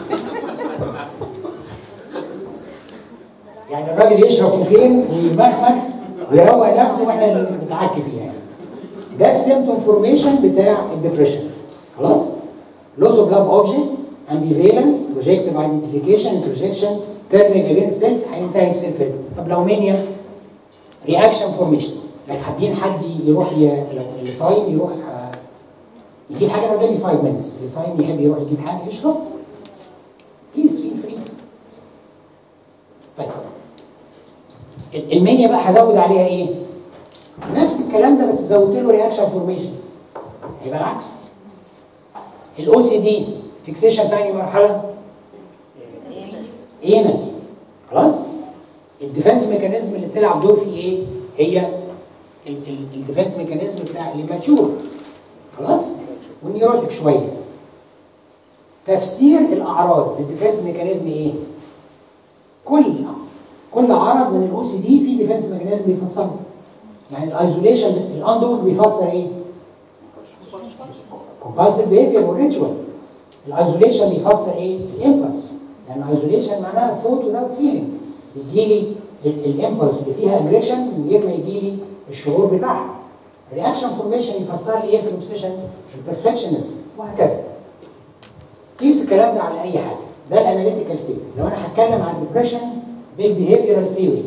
يعني الراجل يشرب كوكين ويمخمخ ويروق نفسه واحنا اللي بنتعك فيه يعني ده السيمتوم فورميشن بتاع الديبريشن خلاص loss of love object ambivalence projective identification introjection turning against self هينتهي بسيلف طب لو مانيا رياكشن فورميشن لو حابين حد يروح ي... لو اللي صايم يروح آه، يجيب حاجه قدامي 5 minutes اللي صايم يحب يروح يجيب حاجه يشرب بليز فيل فري طيب ال- المانيا بقى هزود عليها ايه؟ نفس الكلام ده بس زودت له رياكشن فورميشن هيبقى العكس الاو سي دي فيكسيشن في أي مرحله ايه خلاص الديفنس ميكانيزم اللي بتلعب دور فيه ايه هي الديفنس ميكانيزم بتاع الماتشور خلاص والنيوروتيك شويه تفسير الاعراض للديفنس ميكانيزم ايه كل كل عرض من الاو سي دي في ديفنس ميكانيزم بيفسره يعني الايزوليشن الاندوج بيفسر ايه compulsive behavior والريتشوال الايزوليشن بيفسر ايه الامبلس لان ايزوليشن معناها ثوت without feeling يجي لي الامبلس اللي فيها اجريشن من غير ما يجي لي الشعور بتاعها الرياكشن فورميشن يفسر لي ايه في الاوبسيشن في البرفكشنزم وهكذا قيس الكلام ده على اي حاجه ده الاناليتيكال ثيوري لو انا هتكلم عن الديبريشن بالبيهيفيرال ثيوري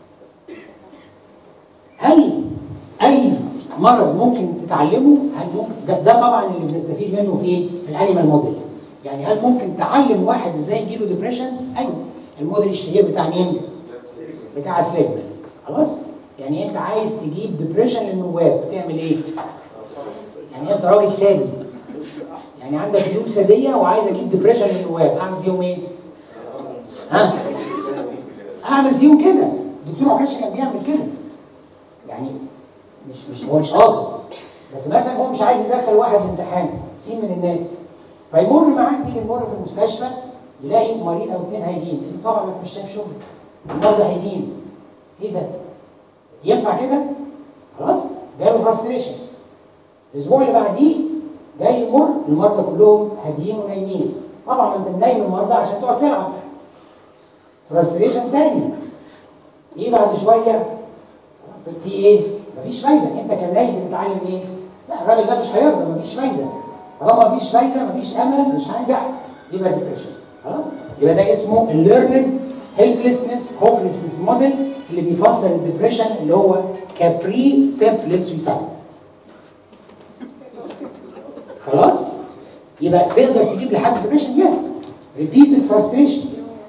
هل اي مرض ممكن تتعلمه هل ممكن ده, ده طبعا اللي بنستفيد منه في ايه في الانيمال موديل يعني هل ممكن تعلم واحد ازاي يجيله ديبريشن ايوه الموديل الشهير بتاع مين بتاع سليجمان خلاص يعني انت عايز تجيب ديبريشن للنواب تعمل ايه يعني انت راجل سادي يعني عندك هدوم ساديه وعايز اجيب ديبريشن للنواب اعمل فيهم ايه ها اعمل فيهم كده الدكتور عكاشه كان بيعمل كده يعني مش مش هو مش قاصد بس مثلا هو مش عايز يدخل واحد امتحان سين من الناس فيمر معاه يجي يمر في المستشفى يلاقي مريض او اثنين هايلين طبعا ما مش شايف شغل المرضى هايلين ايه ده؟ ينفع كده؟ خلاص؟ جاله فرستريشن الاسبوع اللي بعديه جاي يمر المرضى كلهم هاديين ونايمين طبعا ما انت منيم المرضى عشان تقعد تلعب فرستريشن تاني ايه بعد شويه في ايه؟ مفيش فايده انت كنايم بتتعلم ايه؟ لا الراجل ده مش هيرضى مفيش فايده طالما مفيش فايده مفيش امل مش هنجح يبقى ديبريشن خلاص؟ يبقى ده اسمه الليرند هيلبلسنس هوبلسنس موديل اللي بيفسر الديبريشن اللي هو كبري ستيب للسويسايد خلاص؟ يبقى تقدر تجيب لحد ديبريشن يس ريبيتد فرستريشن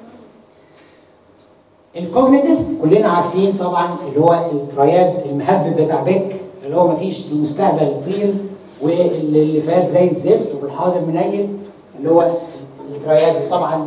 الكوجنيتيف كلنا عارفين طبعا اللي هو الترياد المهبب بتاع بيك اللي هو مفيش في المستقبل طين واللي فات زي الزفت والحاضر منيل اللي هو الترياد طبعا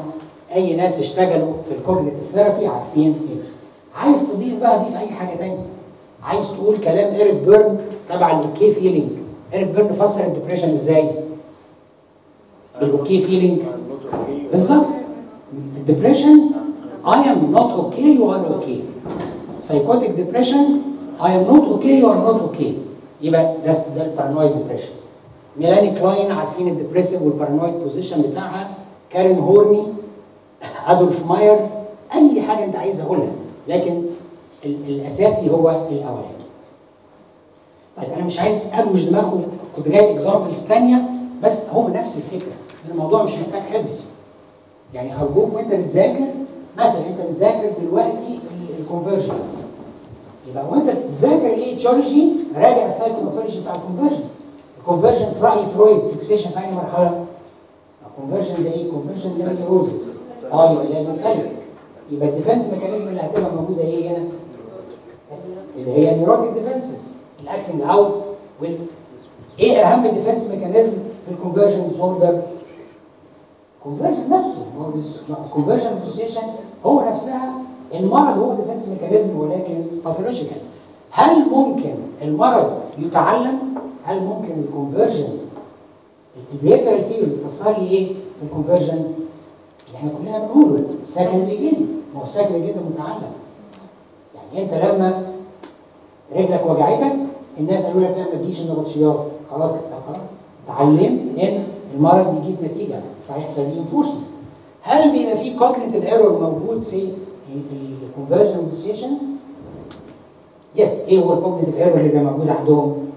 اي ناس اشتغلوا في الكوجنيتيف ثيرابي عارفين ايه عايز تضيف بقى ضيف اي حاجه تانية عايز تقول كلام ايريك بيرن تبع الاوكي فيلينج ايريك بيرن فسر الدبريشن ازاي بالاوكي فيلينج بالظبط الدبريشن I am not okay you are okay psychotic depression I am not okay you are not okay يبقى ده ده البارانويد ديبريشن ميلاني كلاين عارفين الديبريسيف والبارانويد بوزيشن بتاعها كارين هورني ادولف ماير اي حاجه انت عايز اقولها لكن ال- الاساسي هو الاولاني طيب انا مش عايز اروج دماغكم كنت جايب اكزامبلز ثانيه بس هو نفس الفكره الموضوع مش محتاج حفظ يعني ارجوك وانت بتذاكر مثلا انت بتذاكر دلوقتي الكونفرجن يبقى وانت بتذاكر الايتيولوجي راجع السايكوماتولوجي بتاع الكونفرجن الكونفرجن في راي فرويد فيكسيشن في اي مرحله الكونفرجن ده ايه كونفرجن ده نيوروزس اه يبقى لازم فرق يبقى الديفنس ميكانيزم اللي هتبقى موجوده ايه هنا اللي هي نيوروتيك ديفنسز الاكتنج اوت وال ايه اهم ديفنس ميكانيزم في الكونفرجن ديسوردر كونفرجن نفسه هو الكونفرجن اسوسيشن هو نفسها المرض هو ديفنس ميكانيزم ولكن باثولوجيكال هل ممكن المرض يتعلم هل ممكن الكونفرجن البيهيفيرال ثيوري بتفسر لي ايه في الكونفرجن اللي احنا كلنا بنقوله سكندري جدا ما هو سكندري جدا متعلم يعني انت لما رجلك وجعتك الناس قالوا لك لا ما تجيش النبطشيات خلاص انت خلاص اتعلمت ان المرض بيجيب نتيجه فهيحصل رينفورسمنت هل بيبقى في كوجنيتيف ايرور موجود في الكونفرجن والديسيشن؟ يس ايه هو الكوجنيتيف ايرور اللي بيبقى موجود عندهم؟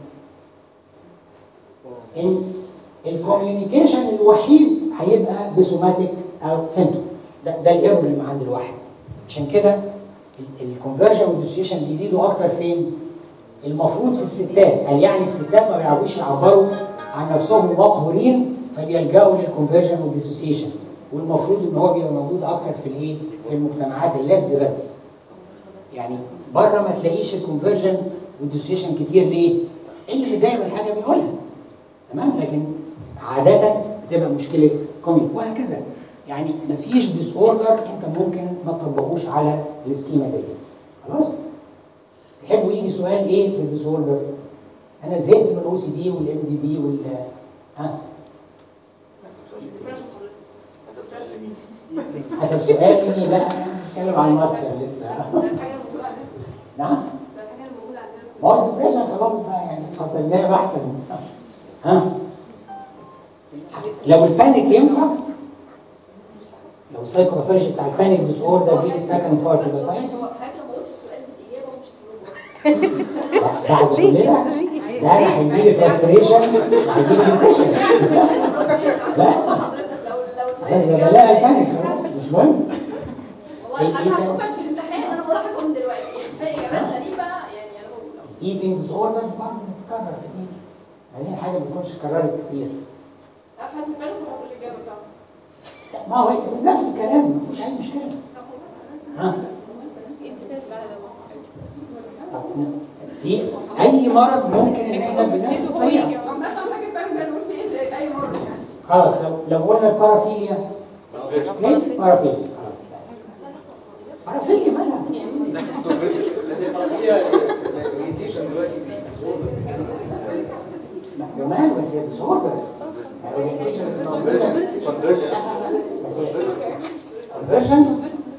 ان الكوميونيكيشن الوحيد هيبقى بسوماتيك او سيمتوم ده ده الايرور اللي عند الواحد عشان كده الكونفرجن والديسيشن بيزيدوا اكتر فين؟ المفروض في الستات قال يعني الستات ما بيعرفوش يعبروا عن نفسهم مقهورين فبيلجأوا للكونفرجن والديسوسيشن والمفروض ان هو بيبقى موجود اكتر في الايه؟ في المجتمعات اللاس ديفلوبد يعني بره ما تلاقيش الكونفرجن والديسوسيشن كتير ليه؟ اللي دايما الحاجه بيقولها تمام لكن عاده بتبقى مشكله كوميك وهكذا يعني مفيش ديس اوردر انت ممكن ما تطبقوش على السكيما دي خلاص؟ تحبوا يجي سؤال ايه في الديس اوردر؟ انا زهقت من الاو سي دي والام دي دي وال ها حسب سؤالي لا بتكلم عن الماستر لسه ده الحاجه الموجوده عندنا نعم ده الحاجه الموجوده عندنا ما هو الدبريشن خلاص بقى يعني خطيناه احسن ها لو البانيك ينفع لو السايكوباثولوجي بتاع البانيك ديس اوردر دي السكند بارت بس يبقى هو كويس هو حضرتك لو ما قلتش السؤال بالاجابه ومش هتجاوبه بعد كل ده ده انا هيجي لي فرستريشن هيجي لي ديبريشن لا حضرتك لو لو بس ده لا البانيك خلاص مش مهم والله انا هتقفش في الامتحان انا بقول لحضرتك من دلوقتي في اجابات غريبه يعني انا بقول ايتنج ديس اوردرز برضه بتتكرر كتير عايزين حاجه ما تكونش اتكررت كتير عارفه هتتكلم وهقول الاجابه بتاعته ما هو نفس الكلام ما فيهوش اي مشكله ها ايه المثال بعد ده طب في اي مرض ممكن ان احنا بنفس الطريقه بس اهم حاجه فعلا بنقول في ايه في اي مره يعني خلاص لو لو قلنا البارافيليا ليه بارافيليا خلاص بارافيليا مالها لازم يبقى فيها اورينتيشن دلوقتي مش ديسوردر لا ومال بس هي ديسوردر بس كونفرجن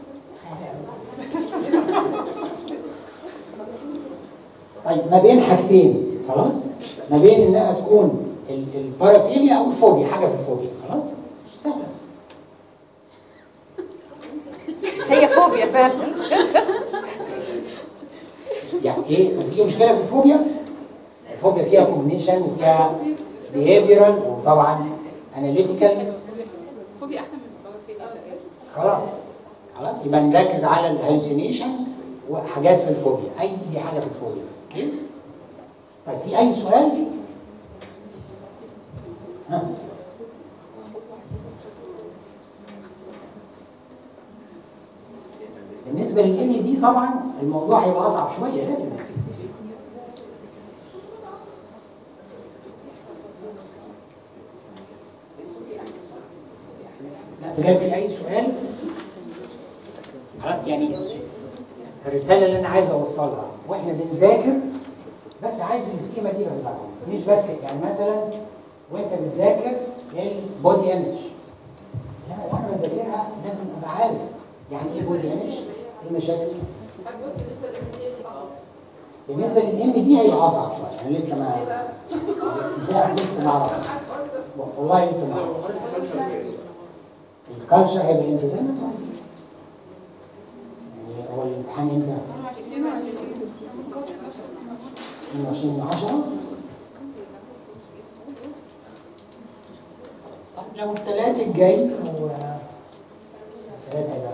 طيب ما بين حاجتين خلاص ما بين انها تكون ال- البارافيليا او الفوبيا حاجه في الفوبيا خلاص سهله هي فوبيا فعلا يعني ايه في مشكله في الفوبيا الفوبيا فيها كوجنيشن وفيها بيهيفيرال وطبعا اناليتيكال فوبيا احسن من البارافيليا خلاص خلاص يبقى نركز على الهلوسينيشن وحاجات في الفوبيا اي حاجه في الفوبيا اوكي طيب في اي سؤال ها بالنسبه للام دي طبعا الموضوع هيبقى اصعب شويه لازم لا بجد في اي سؤال يعني الرساله اللي انا عايز اوصلها واحنا بنذاكر بس عايز السكيما دي بقى مش بس كده. يعني مثلا وانت بتذاكر البودي ايمج وانا بذاكرها لازم ابقى عارف يعني ايه بودي ايمج ايه المشاكل اكبر بالنسبه للمدير الاخر بالنسبه للام دي هيبقى اصعب شويه انا لسه ما لا لسه ما اعرف والله لسه ما اعرف الكالتشر هيبقى امتى زي ما انتوا عايزين يعني هو الامتحان امتى 22 10 طب لو الثلاث الجاي لو الثلاث هيبقى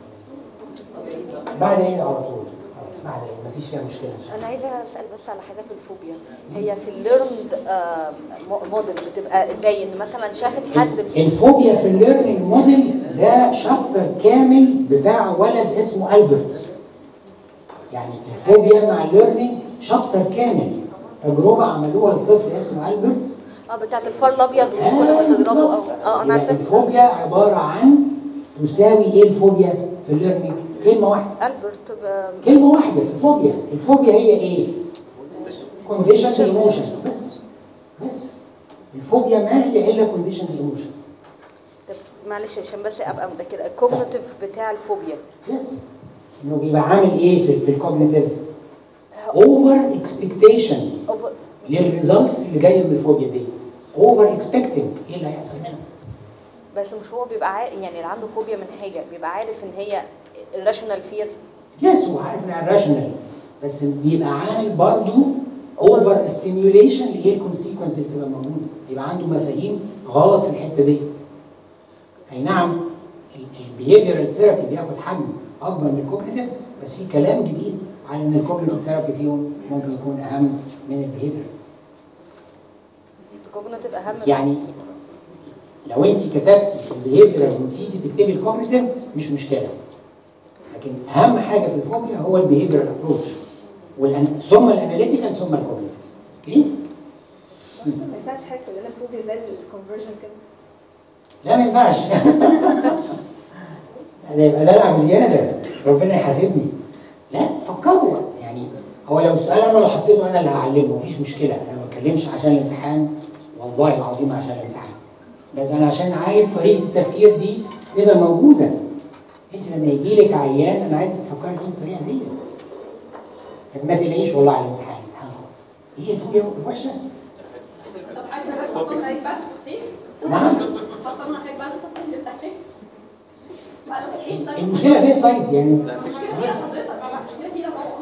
بعد العيد على طول خلاص بعد العيد مفيش فيها مشكله ان شاء الله انا عايزه اسال بس على حاجه في الفوبيا هي في الليرند موديل بتبقى ازاي ان مثلا شافت حد الفوبيا في الليرنينج موديل ده شابتر كامل بتاع ولد اسمه البرت يعني الفوبيا مع الليرنينج شابتر كامل تجربه عملوها لطفل اسمه البرت اه بتاعت الفار الابيض وكل آه، ما تضربه بالظبط. او اه انا يعني عارفه الفوبيا عباره عن تساوي ايه الفوبيا في الليرنينج كلمه واحده البرت ب- كلمه واحده في الفوبيا الفوبيا هي ايه كونديشن ايموشن بس بس الفوبيا ما هي الا كونديشن ايموشن طب معلش عشان بس ابقى متاكده الكوجنيتيف بتاع الفوبيا بس انه بيبقى عامل ايه في في الكوجنيتيف اوفر اكسبكتيشن Over- للريزلتس اللي جايه من الفوبيا دي اوفر اكسبكتنج ايه اللي هيحصل منها بس مش هو بيبقى عارف يعني اللي عنده فوبيا من حاجه بيبقى عارف ان هي irrational fear يس هو عارف انها راشونال بس بيبقى عامل برضه اوفر ستيميوليشن لايه الكونسيكونس اللي بتبقى موجوده يبقى عنده مفاهيم غلط في الحته دي اي نعم البيهيفيرال ثيرابي بياخد حجم اكبر من الكوجنيتيف بس في كلام جديد على ان الكوجنيتيف ثيرابي فيهم ممكن يكون اهم من البيهيفيرال الكوجنيتيف اهم من- يعني لو انت كتبتي البيهيفيرال ونسيتي تكتبي الكوجنيتيف مش مشكله لكن اهم حاجه في الفوبيا هو البيهيفيرال ابروتش ثم الاناليتيكال ثم الكوجنيتيف اوكي ما ينفعش حاجه كلنا فوبيا زي الكونفرجن كده لا ما ينفعش ده يبقى دلع بزياده ربنا يحاسبني لا فكروا يعني هو لو السؤال انا اللي حطيته انا اللي هعلمه مفيش مشكله انا ما بتكلمش عشان الامتحان والله العظيم عشان الامتحان بس انا عشان عايز طريقه التفكير دي تبقى موجوده انت لما يجي لك عيان انا عايزك تفكري فيه بالطريقه دي لكن ما تلاقيش والله على الامتحان الامتحان خلاص هي الفوبيا وحشه طب حاجه بس فكرنا هيك بعد التصحيح نعم فكرنا هيك بعد التصحيح اللي بتحكي بعد التصحيح طيب المشكله فين طيب يعني المشكله فينا حضرتك ما المشكله فينا هو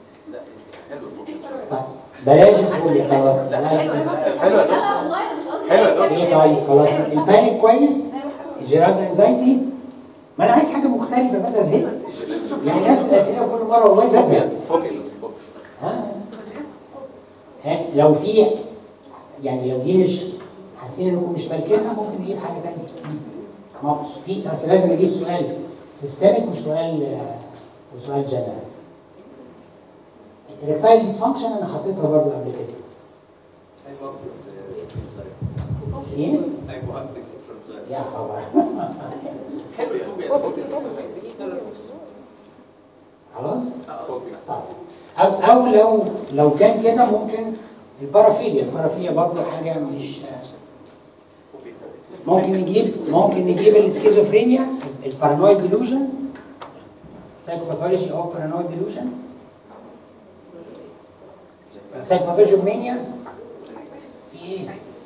طيب بلاش الفوبيا خلاص لا بلاش حلو يا لا لا دكتور والله انا مش قصدي حلو يا أي دكتور. كلام. ايه طيب خلاص البانيك كويس الجراز انزايتي ما انا عايز حاجه مختلفه بس زهقت يعني نفس الاسئله كل مره والله بزهق فوبيا فوبيا فوبيا ها ها لو في يعني لو دي مش حاسين انكم مش مالكينها ممكن نجيب حاجه ثانيه ما هو في بس لازم نجيب سؤال سيستميك وسؤال آه، وسؤال جنرال الريبتايل ديسفانكشن انا حطيتها برضه قبل كده ايه؟ يا خبر خلاص طيب او او لو لو كان كده ممكن البارافيليا البارافيليا برضه حاجه مش ممكن نجيب ممكن نجيب السكيزوفرينيا البارانويد ديلوجن سايكوباثولوجي او بارانويد ديلوجن سايكوباثولوجي مانيا في ايه؟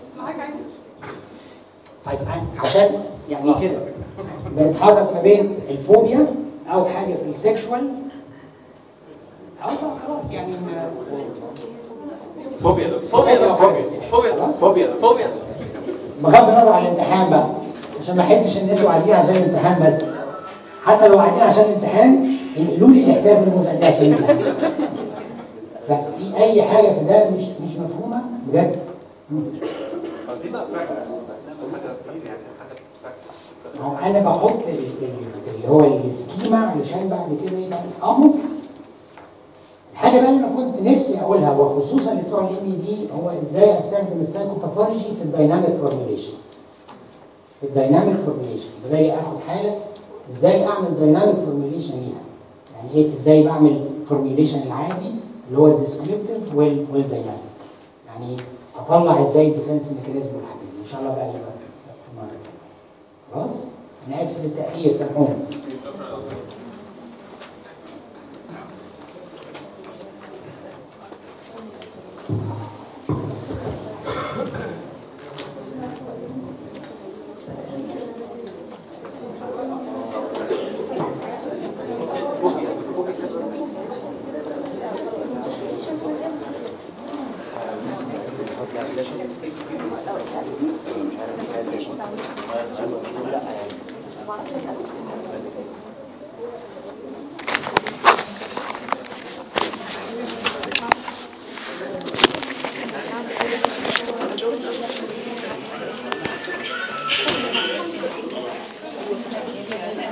طيب عشان يعني كده بنتحرك ما بين الفوبيا او حاجه في السكشوال او بقى خلاص يعني ما- فوبيا دكتور. فوبيا ده فوبيا فوبيا خلاص؟ فوبيا فوبيا بغض النظر عن الامتحان بقى عشان ما احسش ان انتوا قاعدين عشان الامتحان بس حتى لو قاعدين عشان الامتحان ينقلوا لي الاحساس ان انتوا قاعدين عشان الامتحان ففي اي حاجه في ده مش مش مفهومه بجد عايزين بقى براكتس نعمل حاجه يعني حاجه براكتس ما هو انا بحط ال- ال- اللي هو السكيما علشان بعد كده يبقى اه ممكن الحاجه بقى اللي انا كنت نفسي اقولها وخصوصا لبتوع الام دي هو ازاي استخدم السايكوباثولوجي في الدايناميك فورميليشن في الدايناميك فورميليشن باجي اخد حاله ازاي اعمل دايناميك فورميوليشن ليها يعني ايه ازاي بعمل فورميوليشن العادي اللي هو الديسكريبتيف والدايناميك يعني اطلع ازاي الديفنس ميكانيزم والحاجات دي ان شاء الله بقى يبقى في مرة تانية. خلاص انا اسف للتاخير سامحوني ما اعرفش اسالك